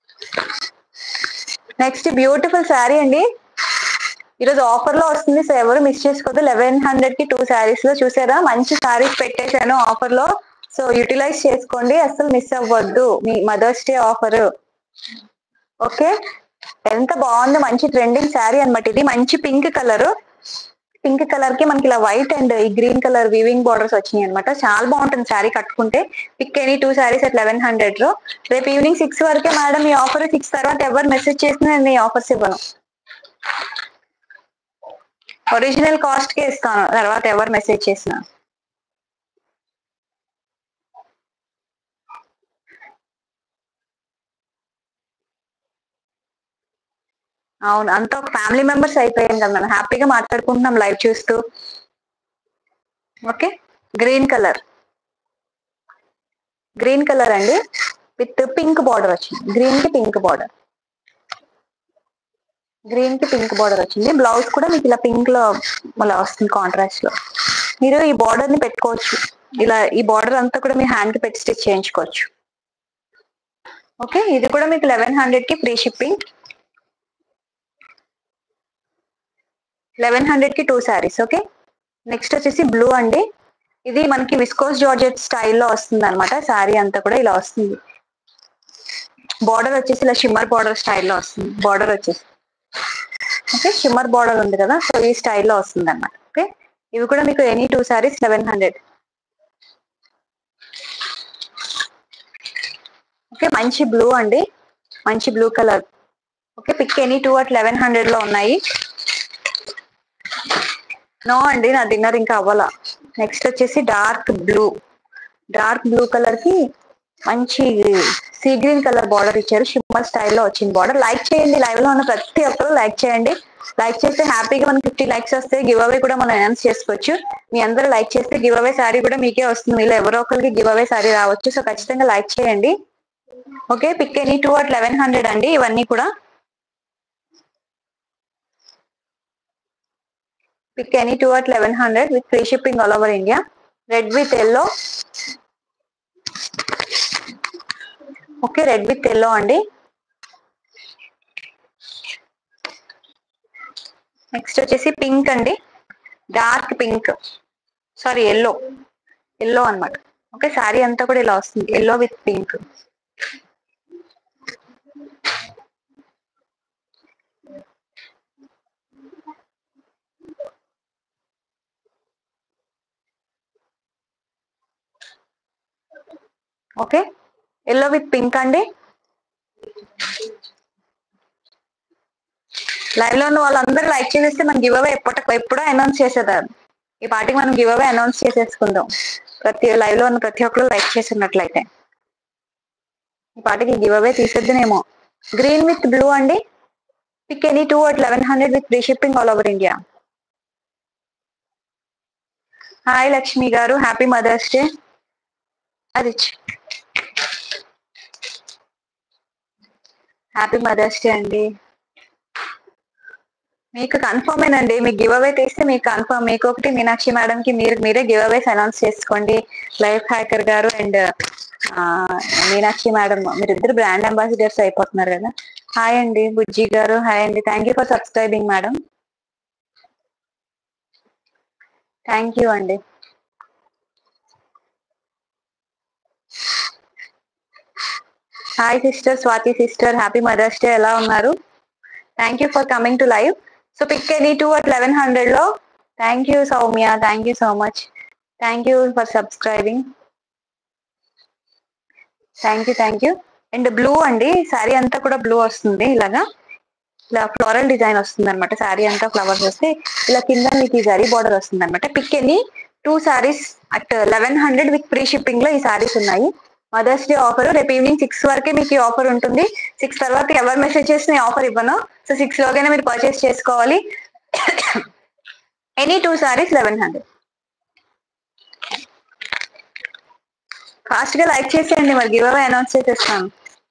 నెక్స్ట్ బ్యూటిఫుల్ శారీ అండి ఈరోజు ఆఫర్ లో వస్తుంది సో ఎవరు మిస్ చేసుకోవద్దు లెవెన్ హండ్రెడ్ కి టూ శారీస్ లో చూసారా మంచి శారీస్ పెట్టేశాను ఆఫర్ లో సో యూటిలైజ్ చేసుకోండి అసలు మిస్ అవ్వద్దు మీ మదర్స్ డే ఆఫర్ ఓకే ఎంత బాగుంది మంచి ట్రెండింగ్ శారీ అన్నమాట ఇది మంచి పింక్ కలర్ పింక్ కలర్ కి మనకి ఇలా వైట్ అండ్ ఈ గ్రీన్ కలర్ వీవింగ్ బార్డర్స్ వచ్చినాయి అనమాట చాలా బాగుంటుంది శారీ కట్టుకుంటే pick any two saris at eleven hundred లో రేపు ఈవినింగ్ సిక్స్ వరకే మేడం ఈ ఆఫర్ సిక్స్ తర్వాత ఎవరు మెసేజ్ చేసినా నేను ఈ ఆఫర్స్ ఇవ్వను ఒరిజినల్ కాస్ట్ కే ఇస్తాను తర్వాత ఎవరు మెసేజ్ చేసినా అవును అంతా ఒక ఫ్యామిలీ మెంబర్స్ అయిపోయాం కదా మనం హ్యాపీగా మాట్లాడుకుంటున్నాం లైవ్ చూస్తూ okay green colour green colour అండి విత్ పింక్ బార్డర్ వచ్చింది గ్రీన్ కి పింక్ బార్డర్ గ్రీన్ కి పింక్ బార్డర్ వచ్చింది బ్లౌజ్ కూడా మీకు ఇలా పింక్ లో మళ్ళీ వస్తుంది కాంట్రాస్ట్ లో మీరు ఈ బార్డర్ ని పెట్టుకోవచ్చు ఇలా ఈ బార్డర్ అంతా కూడా మీ హ్యాండ్ కి పెట్టి స్టిచ్ చేయించుకోవచ్చు ఓకే ఇది కూడా మీకు లెవెన్ హండ్రెడ్ కి ఫ్రీ షిప్పింగ్ లెవెన్ హండ్రెడ్ కి టూ శారీస్ ఓకే నెక్స్ట్ వచ్చేసి బ్లూ అండి ఇది మనకి విస్కోస్ జార్జెట్ స్టైల్లో వస్తుంది అనమాట శారీ అంతా కూడా ఇలా వస్తుంది బార్డర్ వచ్చేసి ఇలా షిమ్మర్ బార్డర్ స్టైల్లో వస్తుంది బార్డర్ వచ్చేసి ఓకే షిమ్మర్ బార్డర్ ఉంది కదా సో ఈ స్టైల్లో వస్తుంది అనమాట ఓకే ఇవి కూడా మీకు any two saris eleven hundred okay మంచి బ్లూ అండి మంచి blue colour okay pick any two at eleven hundred లో ఉన్నాయి నో అండి నా డిన్నర్ ఇంకా అవ్వాల నెక్స్ట్ వచ్చేసి dark blue dark blue colour కి మంచి సీ గ్రీన్ కలర్ బార్డర్ ఇచ్చారు షిమ్మర్ స్టైల్లో వచ్చింది బార్డర్ లైక్ చేయండి లైవ్ లో ఉన్న ప్రతి ఒక్కరు లైక్ చేయండి లైక్ చేస్తే హ్యాపీగా మనకి ఫిఫ్టీ లైక్స్ వస్తే గివ్ అవే కూడా మనం అనౌన్స్ చేసుకోవచ్చు మీ అందరూ లైక్ చేస్తే గివ్ అవే సారీ కూడా మీకే వస్తుంది మీలో ఎవరో ఒకరికి గివ్ అవే సారీ రావచ్చు సో ఖచ్చితంగా లైక్ చేయండి okay pick any two at eleven hundred అండి ఇవన్నీ కూడా pick any two at eleven hundred with free shipping all over India red with yellow okay red with yellow అండి నెక్స్ట్ వచ్చేసి pink అండి dark pink sorry yellow yellow అన్నమాట okay sari అంతా కూడా ఇలా వస్తుంది yellow with pink okay yellow with pink అండి live లో ఉన్న వాళ్ళందరూ లైక్ చేసేస్తే మనం గివ్ అవే ఎప్పటికో ఎప్పుడో అనౌన్స్ చేసేదారు ఈ పాటికి మనం గివ్ అవే అనౌన్స్ చేసేసుకుందాం ప్రతి లైవ్ లో ఉన్న ప్రతి ఒక్కరు లైక్ చేసినట్లయితే ఈ పాటికి గివ్ అవే తీసేద్దునేమో గ్రీన్ విత్ బ్లూ అండి pick any two at eleven hundred with free shipping all over India hi Lakshmi garu happy mothers day అది హ్యాపీ మదర్స్ డే అండి మీకు కన్ఫర్మ్ అండి మీకు గివ్ అవే తీస్తే మీకు కన్ఫర్మ్ మీకు ఒకటి మీనాక్షి మేడం కి మీరు మీరే గివ్ అవేస్ అనౌన్స్ చేసుకోండి లైఫ్ హ్యాకర్ గారు అండ్ మీనాక్షి మేడం మీరిద్దరు బ్రాండ్ అంబాసిడర్స్ అయిపోతున్నారు కదా హాయ్ అండి బుజ్జి గారు హాయ్ అండి thank you for subscribing madam thank you అండి hi sister Swathi sister happy mothers day ఎలా ఉన్నారు thank you for coming to live so pick any two at eleven hundred లో thank you Soumya thank you so much thank you for subscribing thank you thank you and blue అండి శారీ అంతా కూడా blue వస్తుంది ఇలాగా ఇలా floral design వస్తుంది అనమాట శారీ అంతా ఫ్లవర్స్ వస్తే ఇలా కింద మీకు ఈ జరీ బార్డర్ వస్తుంది అనమాట pick any two saris at eleven hundred with free shipping లో ఈ సారీస్ ఉన్నాయి మదర్స్ డే ఆఫర్ రేపు ఈవినింగ్ సిక్స్ వరకే మీకు ఈ ఆఫర్ ఉంటుంది సిక్స్ తర్వాత ఎవరు మెసేజ్ చేసిన ఆఫర్ ఇవ్వను సో సిక్స్ లోగానే మీరు పర్చేస్ చేసుకోవాలి any two saris eleven hundred fast గా లైక్ చేసేయండి మరి గివ్ అవే అనౌన్స్ చేసేస్తాను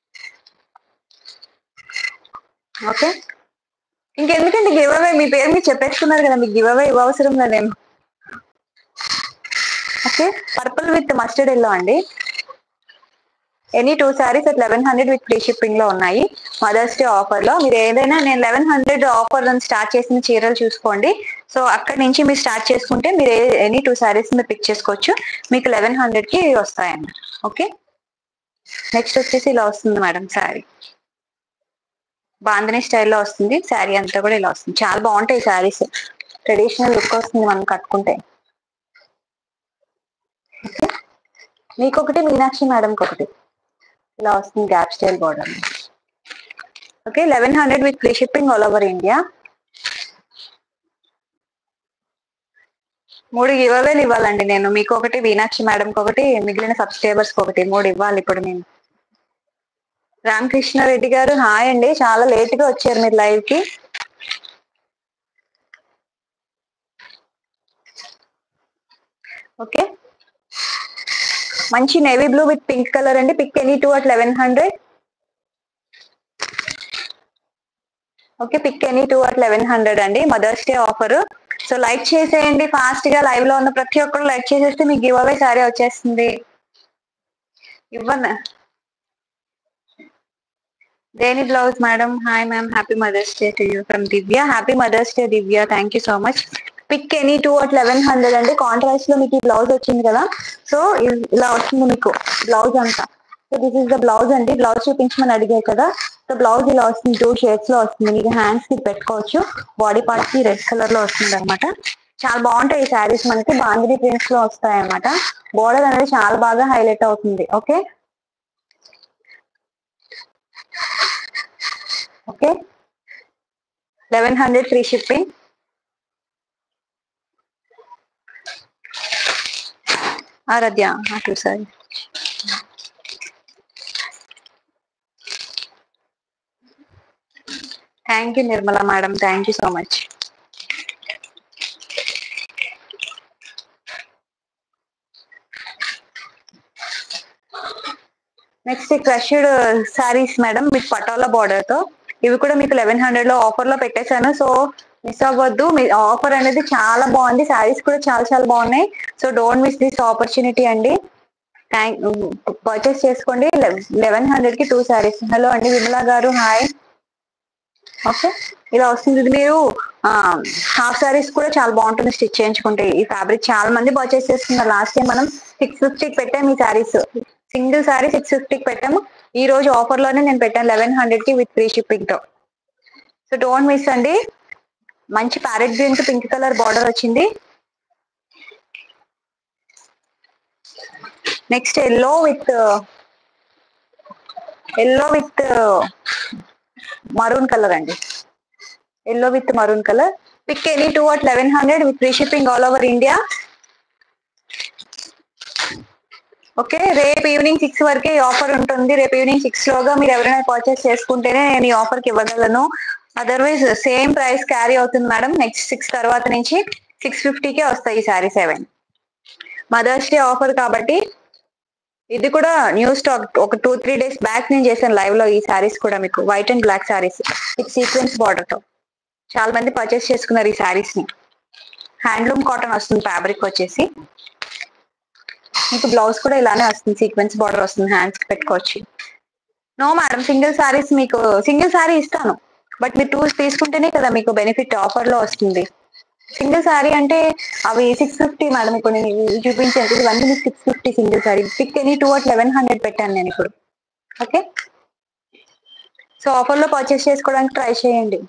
ఓకే ఇంకెందుకండి గివ్ అవే మీ పేరు మీరు చెప్పేసుకున్నారు కదా మీకు గివ్ అవే ఇవ్వవసరం లేదేమో okay purple with mustard yellow అండి any two saris at eleven hundred with free shipping లో ఉన్నాయి మదర్స్ డే ఆఫర్ లో మీరు ఏదైనా నేను లెవెన్ హండ్రెడ్ ఆఫర్ స్టార్ట్ చేసిన చీరలు చూసుకోండి సో అక్కడి నుంచి మీరు స్టార్ట్ చేసుకుంటే మీరు ఎనీ టూ సారీస్ మీరు పిక్ చేసుకోవచ్చు మీకు లెవెన్ హండ్రెడ్ కి వస్తాయండి ఓకే నెక్స్ట్ వచ్చేసి ఇలా వస్తుంది మేడం శారీ బాంధనీ స్టైల్లో వస్తుంది శారీ అంతా కూడా ఇలా వస్తుంది చాలా బాగుంటాయి శారీస్ ట్రెడిషనల్ లుక్ వస్తుంది మనం కట్టుకుంటే ఓకే మీకొకటి మీనాక్షి మేడంకి ఒకటి ఇలా వస్తుంది gap style border okay eleven hundred with free shipping all over India మూడు గివ్అవేలు ఇవ్వాలండి నేను మీకు ఒకటి మీనాక్షి మేడంకి ఒకటి మిగిలిన సబ్స్క్రైబర్స్ ఒకటి మూడు ఇవ్వాలి ఇప్పుడు నేను రామకృష్ణ రెడ్డి గారు హాయ్ అండి చాలా లేట్ గా వచ్చారు మీరు లైవ్ కి ఓకే మంచి navy blue with pink colour అండి pick any two at eleven hundred okay pick any two at eleven hundred అండి mother's day offer so like చేసేయండి ఫాస్ట్ గా లైవ్ లో ఉన్న ప్రతి ఒక్కరు లైక్ చేసేస్తే మీకు గివ్ అవే సారీ వచ్చేస్తుంది ఇవ్వను దేని blouse madam hi ma'am happy mothers day to you from Divya happy mothers day Divya thank you so much pick any two at eleven hundred అండి కాంట్రాస్ట్ లో మీకు ఈ బ్లౌజ్ వచ్చింది కదా సో ఇలా వస్తుంది మీకు బ్లౌజ్ అంతా so this is the blouse అండి బ్లౌజ్ చూపించమని అడిగారు కదా సో బ్లౌజ్ ఇలా వస్తుంది టూ షేడ్స్ లో వస్తుంది మీకు హ్యాండ్స్ కి పెట్టుకోవచ్చు బాడీ పార్ట్ కి రెడ్ కలర్ లో వస్తుంది అనమాట చాలా బాగుంటాయి ఈ శారీస్ మనకి బాంగిడి ప్రింట్స్ లో వస్తాయి అనమాట బోర్డర్ అనేది చాలా బాగా హైలైట్ అవుతుంది okay okay eleven hundred free shipping Aaradhya అటు sari thank you Nirmala madam thank you so much next crushed saris madam with Patola border తో ఇవి కూడా మీకు లెవెన్ హండ్రెడ్ లో ఆఫర్ లో పెట్టేశాను సో మిస్ అవ్వద్దు మీ ఆఫర్ అనేది చాలా బాగుంది సారీస్ కూడా చాలా చాలా బాగున్నాయి so don't miss this opportunity అండి థ్యాంక్ పర్చేస్ చేసుకోండి లెవెన్ హండ్రెడ్ కి టూ సారీస్ హలో అండి విమలా గారు హాయ్ ఓకే ఇలా వస్తుంది ఇది మీరు హాఫ్ సారీస్ కూడా చాలా బాగుంటుంది స్టిచ్ చేయించుకుంటే ఈ ఫ్యాబ్రిక్ చాలా మంది పర్చేస్ చేస్తున్నారు లాస్ట్ టైం మనం సిక్స్ ఫిఫ్టీకి పెట్టాము ఈ సారీస్ సింగిల్ సారీ సిక్స్ ఫిఫ్టీకి పెట్టాము ఈ రోజు ఆఫర్ లోనే నేను పెట్టాను లెవెన్ హండ్రెడ్ కి విత్ ఫ్రీ షిప్పింగ్ తో సో డోంట్ మిస్ అండి మంచి ప్యారెట్ గ్రీన్ కి పింక్ కలర్ బార్డర్ వచ్చింది next yellow with yellow with maroon colour అండి yellow with maroon colour pick any two at eleven hundred with free shipping all over India okay రేపు evening six వరకే ఈ offer ఉంటుంది రేపు evening six లోగా మీరు ఎవరైనా పర్చేస్ చేసుకుంటేనే నేను ఈ ఆఫర్ కి ఇవ్వగలను అదర్వైజ్ సేమ్ ప్రైస్ క్యారీ అవుతుంది మేడం నెక్స్ట్ సిక్స్ తర్వాత నుంచి సిక్స్ ఫిఫ్టీకే వస్తాయి ఈ sari seven mother's day offer కాబట్టి ఇది కూడా న్యూ స్టాక్ ఒక టూ త్రీ డేస్ బ్యాక్ నేను చేశాను లైవ్ లో ఈ శారీస్ కూడా మీకు white and black saris with sequence border తో చాలా మంది పర్చేస్ చేసుకున్నారు ఈ శారీస్ ని హ్యాండ్లూమ్ కాటన్ వస్తుంది ఫ్యాబ్రిక్ వచ్చేసి మీకు బ్లౌజ్ కూడా ఇలానే వస్తుంది సీక్వెన్స్ బార్డర్ వస్తుంది హ్యాండ్స్ కి పెట్టుకోవచ్చు నో మేడం సింగిల్ సారీస్ మీకు సింగిల్ సారీ ఇస్తాను బట్ మీరు టూ తీసుకుంటేనే కదా మీకు బెనిఫిట్ ఆఫర్ లో వస్తుంది సింగిల్ సారీ అంటే అవి సిక్స్ ఫిఫ్టీ మేడం ఇప్పుడు నేను ఇవి చూపించాను ఇవన్నీ మీకు six fifty single sari pick any two at eleven hundred పెట్టాను నేను ఇప్పుడు ఓకే సో ఆఫర్ లో పర్చేస్ చేసుకోవడానికి ట్రై చేయండి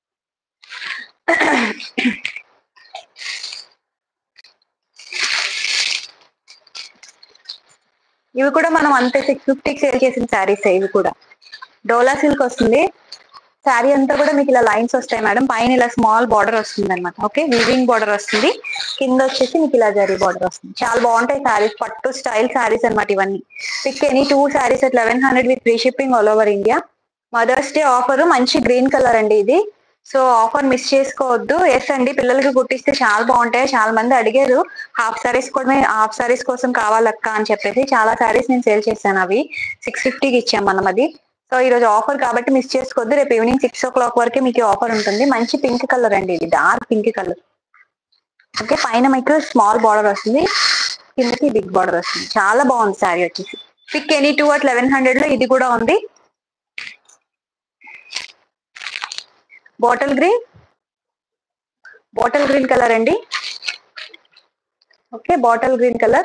ఇవి కూడా మనం అంతే సిక్స్ ఫిఫ్టీకి సేల్ చేసిన శారీస్ ఇవి కూడా డోలా సిల్క్ వస్తుంది శారీ అంతా కూడా మీకు ఇలా లైన్స్ వస్తాయి మేడం పైన ఇలా స్మాల్ బార్డర్ వస్తుంది అనమాట ఓకే వీవింగ్ బార్డర్ వస్తుంది కింద వచ్చేసి మీకు ఇలా జరీ బార్డర్ వస్తుంది చాలా బాగుంటాయి శారీస్ పట్టు స్టైల్ శారీస్ అన్నమాట ఇవన్నీ pick any two saris at eleven hundred with free shipping all over India mother's day offer మంచి గ్రీన్ కలర్ అండి ఇది సో ఆఫర్ మిస్ చేసుకోవద్దు ఎస్ అండి పిల్లలకి కుట్టిస్తే చాలా బాగుంటాయి చాలా మంది అడిగారు హాఫ్ సారీస్ కూడా హాఫ్ సారీస్ కోసం కావాలక్క అని చెప్పేసి చాలా సారీస్ నేను సేల్ చేశాను అవి సిక్స్ ఫిఫ్టీకి ఇచ్చాం మనం అది సో ఈ రోజు ఆఫర్ కాబట్టి మిస్ చేసుకోవద్దు రేపు ఈవినింగ్ సిక్స్ ఓ క్లాక్ వరకే మీకు ఆఫర్ ఉంటుంది మంచి పింక్ కలర్ అండి ఇది డార్క్ పింక్ కలర్ ఓకే పైన మీకు స్మాల్ బార్డర్ వస్తుంది కిందకి బిగ్ బార్డర్ వస్తుంది చాలా బాగుంది శారీ వచ్చేసి pick any two at eleven hundred లో ఇది కూడా ఉంది bottle green bottle green colour అండి okay bottle green colour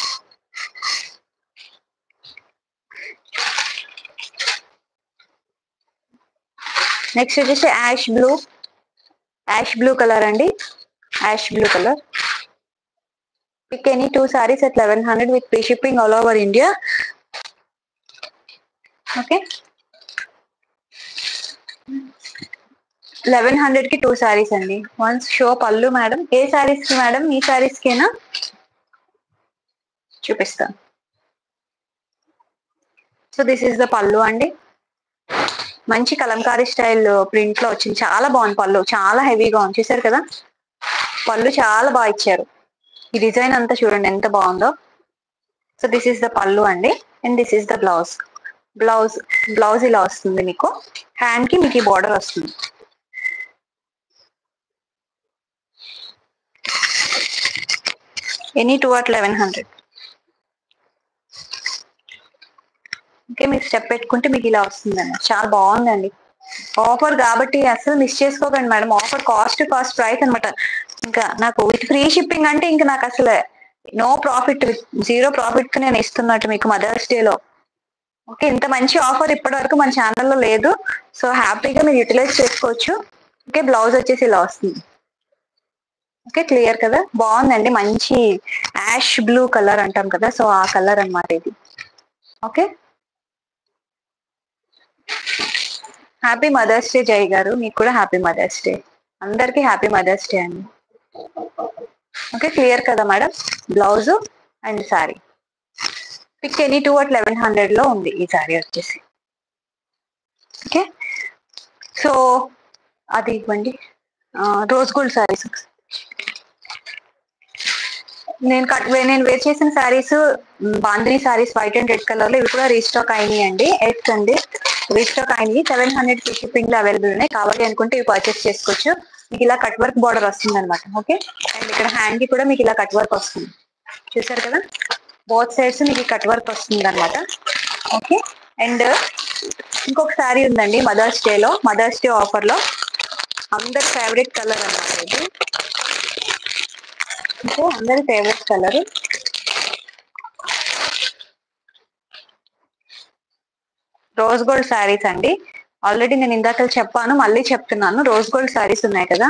next వచ్చేసి ash blue ash blue colour అండి ash blue colour pick any two saris at eleven hundred with free shipping all over India okay eleven hundred కి two saris అండి once show pallu madam ఏ సారీస్ కి madam ఈ సారీస్ కేనా చూపిస్తాను so this is the pallu అండి మంచి కలంకారీ స్టైల్ ప్రింట్ లో వచ్చింది చాలా బాగుంది పళ్ళు చాలా హెవీగా ఉంది చూసారు కదా పళ్ళు చాలా బాగా ఇచ్చారు ఈ డిజైన్ అంతా చూడండి ఎంత బాగుందో so this is the pallu అండి and this is the blouse blouse blouse ఇలా వస్తుంది మీకు హ్యాండ్ కి మీకు ఈ బార్డర్ వస్తుంది any two at eleven hundred okay మీకు స్టెప్ పెట్టుకుంటే మీకు ఇలా వస్తుందండి చాలా బాగుందండి ఆఫర్ కాబట్టి అసలు మిస్ చేసుకోకండి madam offer cost cost price అన్నమాట ఇంకా నాకు విత్ ఫ్రీ షిప్పింగ్ అంటే ఇంకా నాకు అసలు నో ప్రాఫిట్ జీరో ప్రాఫిట్ నేను ఇస్తున్నట్టు మీకు మదర్స్ డేలో ఓకే ఇంత మంచి ఆఫర్ ఇప్పటి వరకు మన ఛానల్లో లేదు సో హ్యాపీగా మీరు యూటిలైజ్ చేసుకోవచ్చు ఓకే బ్లౌజ్ వచ్చేసి ఇలా వస్తుంది ఓకే క్లియర్ కదా బాగుందండి మంచి యాష్ బ్లూ కలర్ అంటాం కదా సో ఆ కలర్ అన్నమాట ఇది ఓకే హ్యాపీ మదర్స్ డే జై గారు మీకు కూడా హ్యాపీ మదర్స్ డే అందరికీ హ్యాపీ మదర్స్ డే అండి ఓకే క్లియర్ కదా madam blouse and sari pick any two at eleven hundred లో ఉంది ఈ సారీ వచ్చేసి ఓకే సో అది ఇవ్వండి రోజ్ గోల్డ్ శారీస్ నేను కట్ నేను వేర్ చేసిన శారీస్ బాంద్రీ saris white and red colour లో ఇవి కూడా రీస్టాక్ అయినాయి అండి ఎయిట్ అండి రీస్టాక్ అయినాయి సెవెన్ హండ్రెడ్ కి షిప్పింగ్ లో అవైలబుల్ ఉన్నాయి కావాలి అనుకుంటే ఇవి పర్చేస్ చేసుకోవచ్చు మీకు ఇలా కట్ వర్క్ బార్డర్ వస్తుంది అనమాట ఓకే అండ్ ఇక్కడ హ్యాండ్ కి కూడా మీకు ఇలా కట్ వర్క్ వస్తుంది చూసారు కదా బోత్ సైడ్స్ మీకు కట్ వర్క్ వస్తుంది అనమాట ఓకే అండ్ ఇంకొక శారీ ఉందండి మదర్స్ డే లో మదర్స్ డే ఆఫర్ లో అందరి ఫేవరెట్ కలర్ అన్నమాట ఇది ఓకే అందరి favourite colour rose gold saris అండి ఆల్రెడీ నేను ఇందాక చెప్పాను మళ్ళీ చెప్తున్నాను రోజ్ గోల్డ్ శారీస్ ఉన్నాయి కదా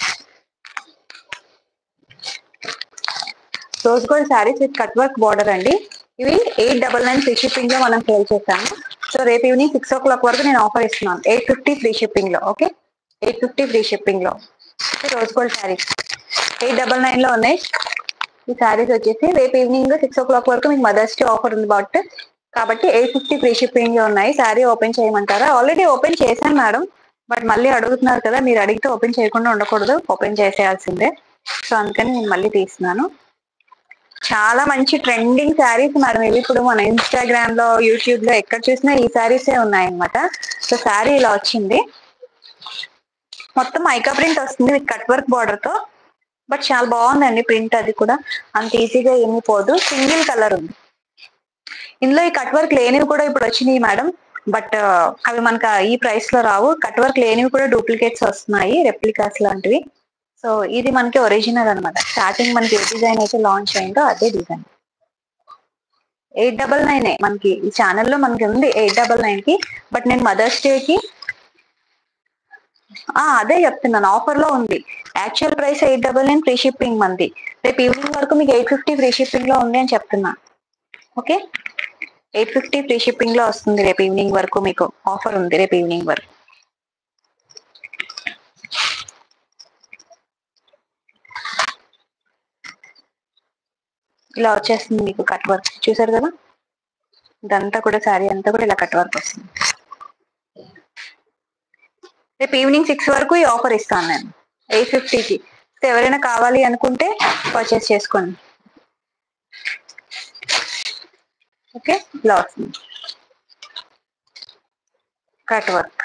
rose gold saris with cut work border అండి ఇవి eight double nine free shipping లో మనం సేల్ చేస్తాము సో రేపు ఈవినింగ్ సిక్స్ ఓ క్లాక్ వరకు నేను ఆఫర్ ఇస్తున్నాను ఎయిట్ ఫిఫ్టీ ఫ్రీ షిప్పింగ్ లో okay eight fifty free shipping లో rose gold saris eight double nine లో ఉన్నాయి ఈ శారీస్ వచ్చేసి రేపు ఈవినింగ్ సిక్స్ ఓ క్లాక్ వరకు మీకు మదర్స్ డే ఆఫర్ ఉంది కాబట్టి కాబట్టి ఎయిట్ ఫిఫ్టీ ఫ్రీ షిప్పింగ్ లో ఉన్నాయి శారీ ఓపెన్ చేయమంటారా ఆల్రెడీ ఓపెన్ చేశాను మేడం బట్ మళ్ళీ అడుగుతున్నారు కదా మీరు అడిగితే ఓపెన్ చేయకుండా ఉండకూడదు ఓపెన్ చేసేయాల్సిందే సో అందుకని నేను మళ్ళీ తీస్తున్నాను చాలా మంచి ట్రెండింగ్ శారీస్ మేడం ఇవి ఇప్పుడు మన ఇన్స్టాగ్రామ్ లో యూట్యూబ్ లో ఎక్కడ చూసినా ఈ శారీసే ఉన్నాయన్నమాట సో శారీ ఇలా వచ్చింది మొత్తం మైకా ప్రింట్ వస్తుంది విత్ కట్ వర్క్ బార్డర్ తో బట్ చాలా బాగుందండి ప్రింట్ అది కూడా అంత ఈజీగా ఏమీ పోదు సింగిల్ కలర్ ఉంది ఇందులో ఈ కట్ వర్క్ లేనివి కూడా ఇప్పుడు వచ్చినాయి మేడం బట్ అవి మనకు ఈ ప్రైస్ లో రావు కట్ వర్క్ లేనివి కూడా డూప్లికేట్స్ వస్తున్నాయి రెప్లికాస్ లాంటివి సో ఇది మనకి ఒరిజినల్ అన్నమాట స్టార్టింగ్ మనకి ఏ డిజైన్ అయితే లాంచ్ అయిందో అదే డిజైన్ ఎయిట్ డబల్ నైన్ మనకి ఈ ఛానల్లో మనకి ఉంది ఎయిట్ డబల్ నైన్ కి బట్ నేను మదర్స్ డే కి ఆ అదే చెప్తున్నాను ఆఫర్ లో ఉంది actual price eight double nine free shipping మంది రేపు ఈవినింగ్ వరకు మీకు ఎయిట్ ఫిఫ్టీ ఫ్రీ షిప్పింగ్ లో ఉంది అని చెప్తున్నా okay eight fifty free shipping లో వస్తుంది రేపు ఈవినింగ్ వరకు మీకు ఆఫర్ ఉంది రేపు ఈవినింగ్ వరకు ఇలా వచ్చేస్తుంది మీకు కట్ వర్క్ చూసారు కదా ఇదంతా కూడా శారీ అంతా కూడా ఇలా కట్ వర్క్ వస్తుంది రేపు ఈవినింగ్ సిక్స్ వరకు ఈ ఆఫర్ ఇస్తాను నేను ఎయిట్ ఫిఫ్టీకి సో ఎవరైనా కావాలి అనుకుంటే పర్చేస్ చేసుకోండి ఓకే ఇలా వస్తుంది కట్ వర్క్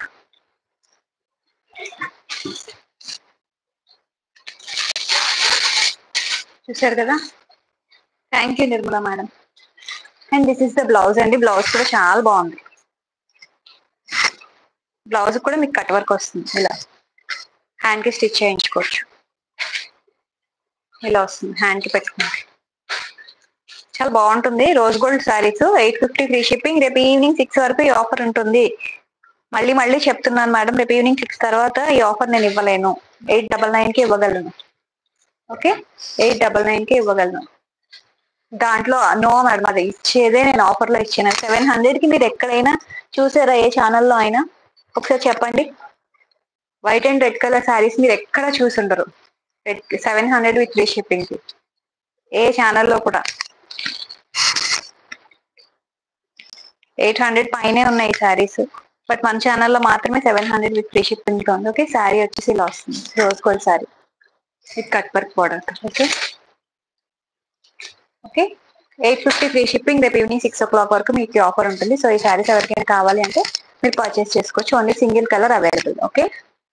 చూసారు కదా thank you Nirmala madam and this is the blouse అండి బ్లౌజ్ కూడా చాలా బాగుంది బ్లౌజ్ కూడా మీకు కట్ వర్క్ వస్తుంది ఇలా హ్యాండ్ కి స్టిచ్ చేయించుకోవచ్చు ఇలా వస్తుంది హ్యాండ్ కి పెట్టుకుంటే చాలా బాగుంటుంది rose gold saris eight fifty free shipping రేపు ఈవినింగ్ సిక్స్ వరకు ఈ ఆఫర్ ఉంటుంది మళ్ళీ మళ్ళీ చెప్తున్నాను మేడం రేపు ఈవినింగ్ సిక్స్ తర్వాత ఈ ఆఫర్ నేను ఇవ్వలేను ఎయిట్ డబల్ నైన్ కి ఇవ్వగలను ఓకే ఎయిట్ డబల్ నైన్ కి ఇవ్వగలను దాంట్లో నో మేడం అది ఇచ్చేదే నేను ఆఫర్ లో ఇచ్చాను సెవెన్ హండ్రెడ్ కి మీరు ఎక్కడైనా చూసారా ఏ ఛానల్లో అయినా ఒకసారి చెప్పండి white and red colour saris మీరు ఎక్కడ చూసుండరు seven hundred with free shipping కి ఏ ఛానల్లో కూడా ఎయిట్ హండ్రెడ్ పైనే ఉన్నాయి శారీస్ బట్ మన ఛానల్లో మాత్రమే seven hundred with free shipping ఉంది ఓకే శారీ వచ్చేసి ఇలా వస్తుంది rose gold sari with cut work border okay okay eight fifty free shipping రేపు ఈవినింగ్ సిక్స్ ఓ క్లాక్ వరకు మీకు ఆఫర్ ఉంటుంది సో ఈ శారీస్ ఎవరికైనా కావాలి అంటే మీరు పర్చేస్ చేసుకోవచ్చు only single colour available okay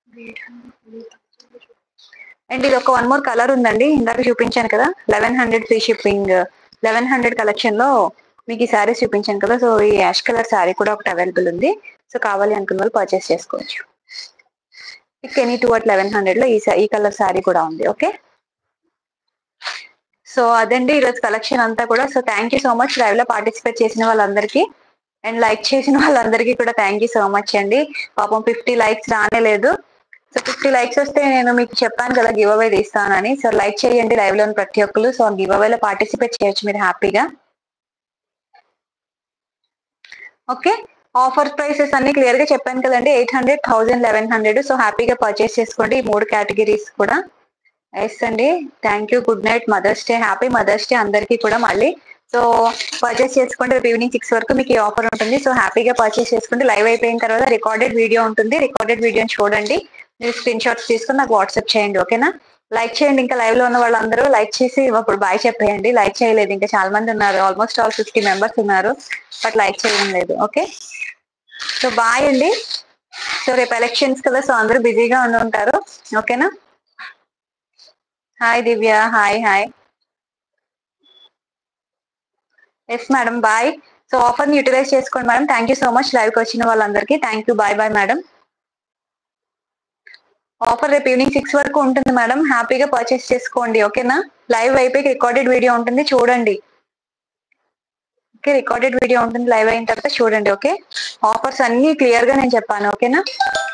and ఇది ఒక వన్ మోర్ కలర్ ఉందండి ఇందాక చూపించాను కదా eleven hundred free shipping eleven hundred collection లో మీకు ఈ శారీస్ చూపించాను కదా సో ఈ యాష్ కలర్ శారీ కూడా ఒకటి అవైలబుల్ ఉంది సో కావాలి అనుకున్న వాళ్ళు పర్చేస్ చేసుకోవచ్చు ఇక్ any two at eleven hundred లో ఈ sa- ఈ కలర్ శారీ కూడా ఉంది ఓకే సో అదండి ఈరోజు కలెక్షన్ అంతా కూడా so thank you so much live లో పార్టిసిపేట్ చేసిన వాళ్ళందరికీ అండ్ లైక్ చేసిన వాళ్ళందరికీ కూడా థ్యాంక్ యూ సో మచ్ అండి పాపం ఫిఫ్టీ లైక్స్ రానే లేదు సో ఫిఫ్టీ లైక్స్ వస్తే నేను మీకు చెప్పాను కదా గివ్ అవే తీస్తానని సో లైక్ చేయండి లైవ్ లోని ప్రతి ఒక్కరు సో గివ్ అవేలో పార్టిసిపేట్ చేయొచ్చు మీరు హ్యాపీగా ఓకే ఆఫర్ ప్రైసెస్ అన్ని క్లియర్ గా చెప్పాను కదండి eight hundred thousand eleven hundred so హ్యాపీగా పర్చేస్ చేసుకోండి ఈ మూడు కేటగిరీస్ కూడా ఎస్ అండి thank you good night mother's day happy mothers day అందరికీ కూడా మళ్ళీ సో పర్చేస్ చేసుకోండి రేపు ఈవినింగ్ సిక్స్ వరకు మీకు ఈ ఆఫర్ ఉంటుంది సో హ్యాపీగా పర్చేస్ చేసుకోండి లైవ్ అయిపోయిన తర్వాత రికార్డెడ్ వీడియో ఉంటుంది రికార్డెడ్ వీడియోని చూడండి మీరు స్క్రీన్ షాట్స్ తీసుకుని నాకు వాట్సాప్ చేయండి ఓకేనా లైక్ చేయండి ఇంకా లైవ్ లో ఉన్న వాళ్ళందరూ లైక్ చేసి ఇప్పుడు బాయ్ చెప్పేయండి లైక్ చేయలేదు ఇంకా చాలా మంది ఉన్నారు ఆల్మోస్ట్ ఆల్ ఫిఫ్టీ మెంబర్స్ ఉన్నారు బట్ లైక్ చేయడం లేదు ఓకే సో బాయ్ అండి సో రేపు ఎలక్షన్స్ కదా సో అందరూ బిజీగా ఉండి ఉంటారు ఓకేనా hi Divya hi hi yes madam bye so offer ని యూటిలైజ్ చేసుకోండి madam thank you so much live కి వచ్చిన వాళ్ళందరికీ thank you bye bye madam offer రేపు ఈవినింగ్ సిక్స్ వరకు ఉంటుంది మేడం హ్యాపీగా పర్చేస్ చేసుకోండి ఓకేనా లైవ్ అయిపోయి రికార్డెడ్ వీడియో ఉంటుంది చూడండి ఓకే రికార్డెడ్ వీడియో ఉంటుంది లైవ్ అయిన తర్వాత చూడండి ఓకే ఆఫర్స్ అన్ని క్లియర్ గా నేను చెప్పాను ఓకేనా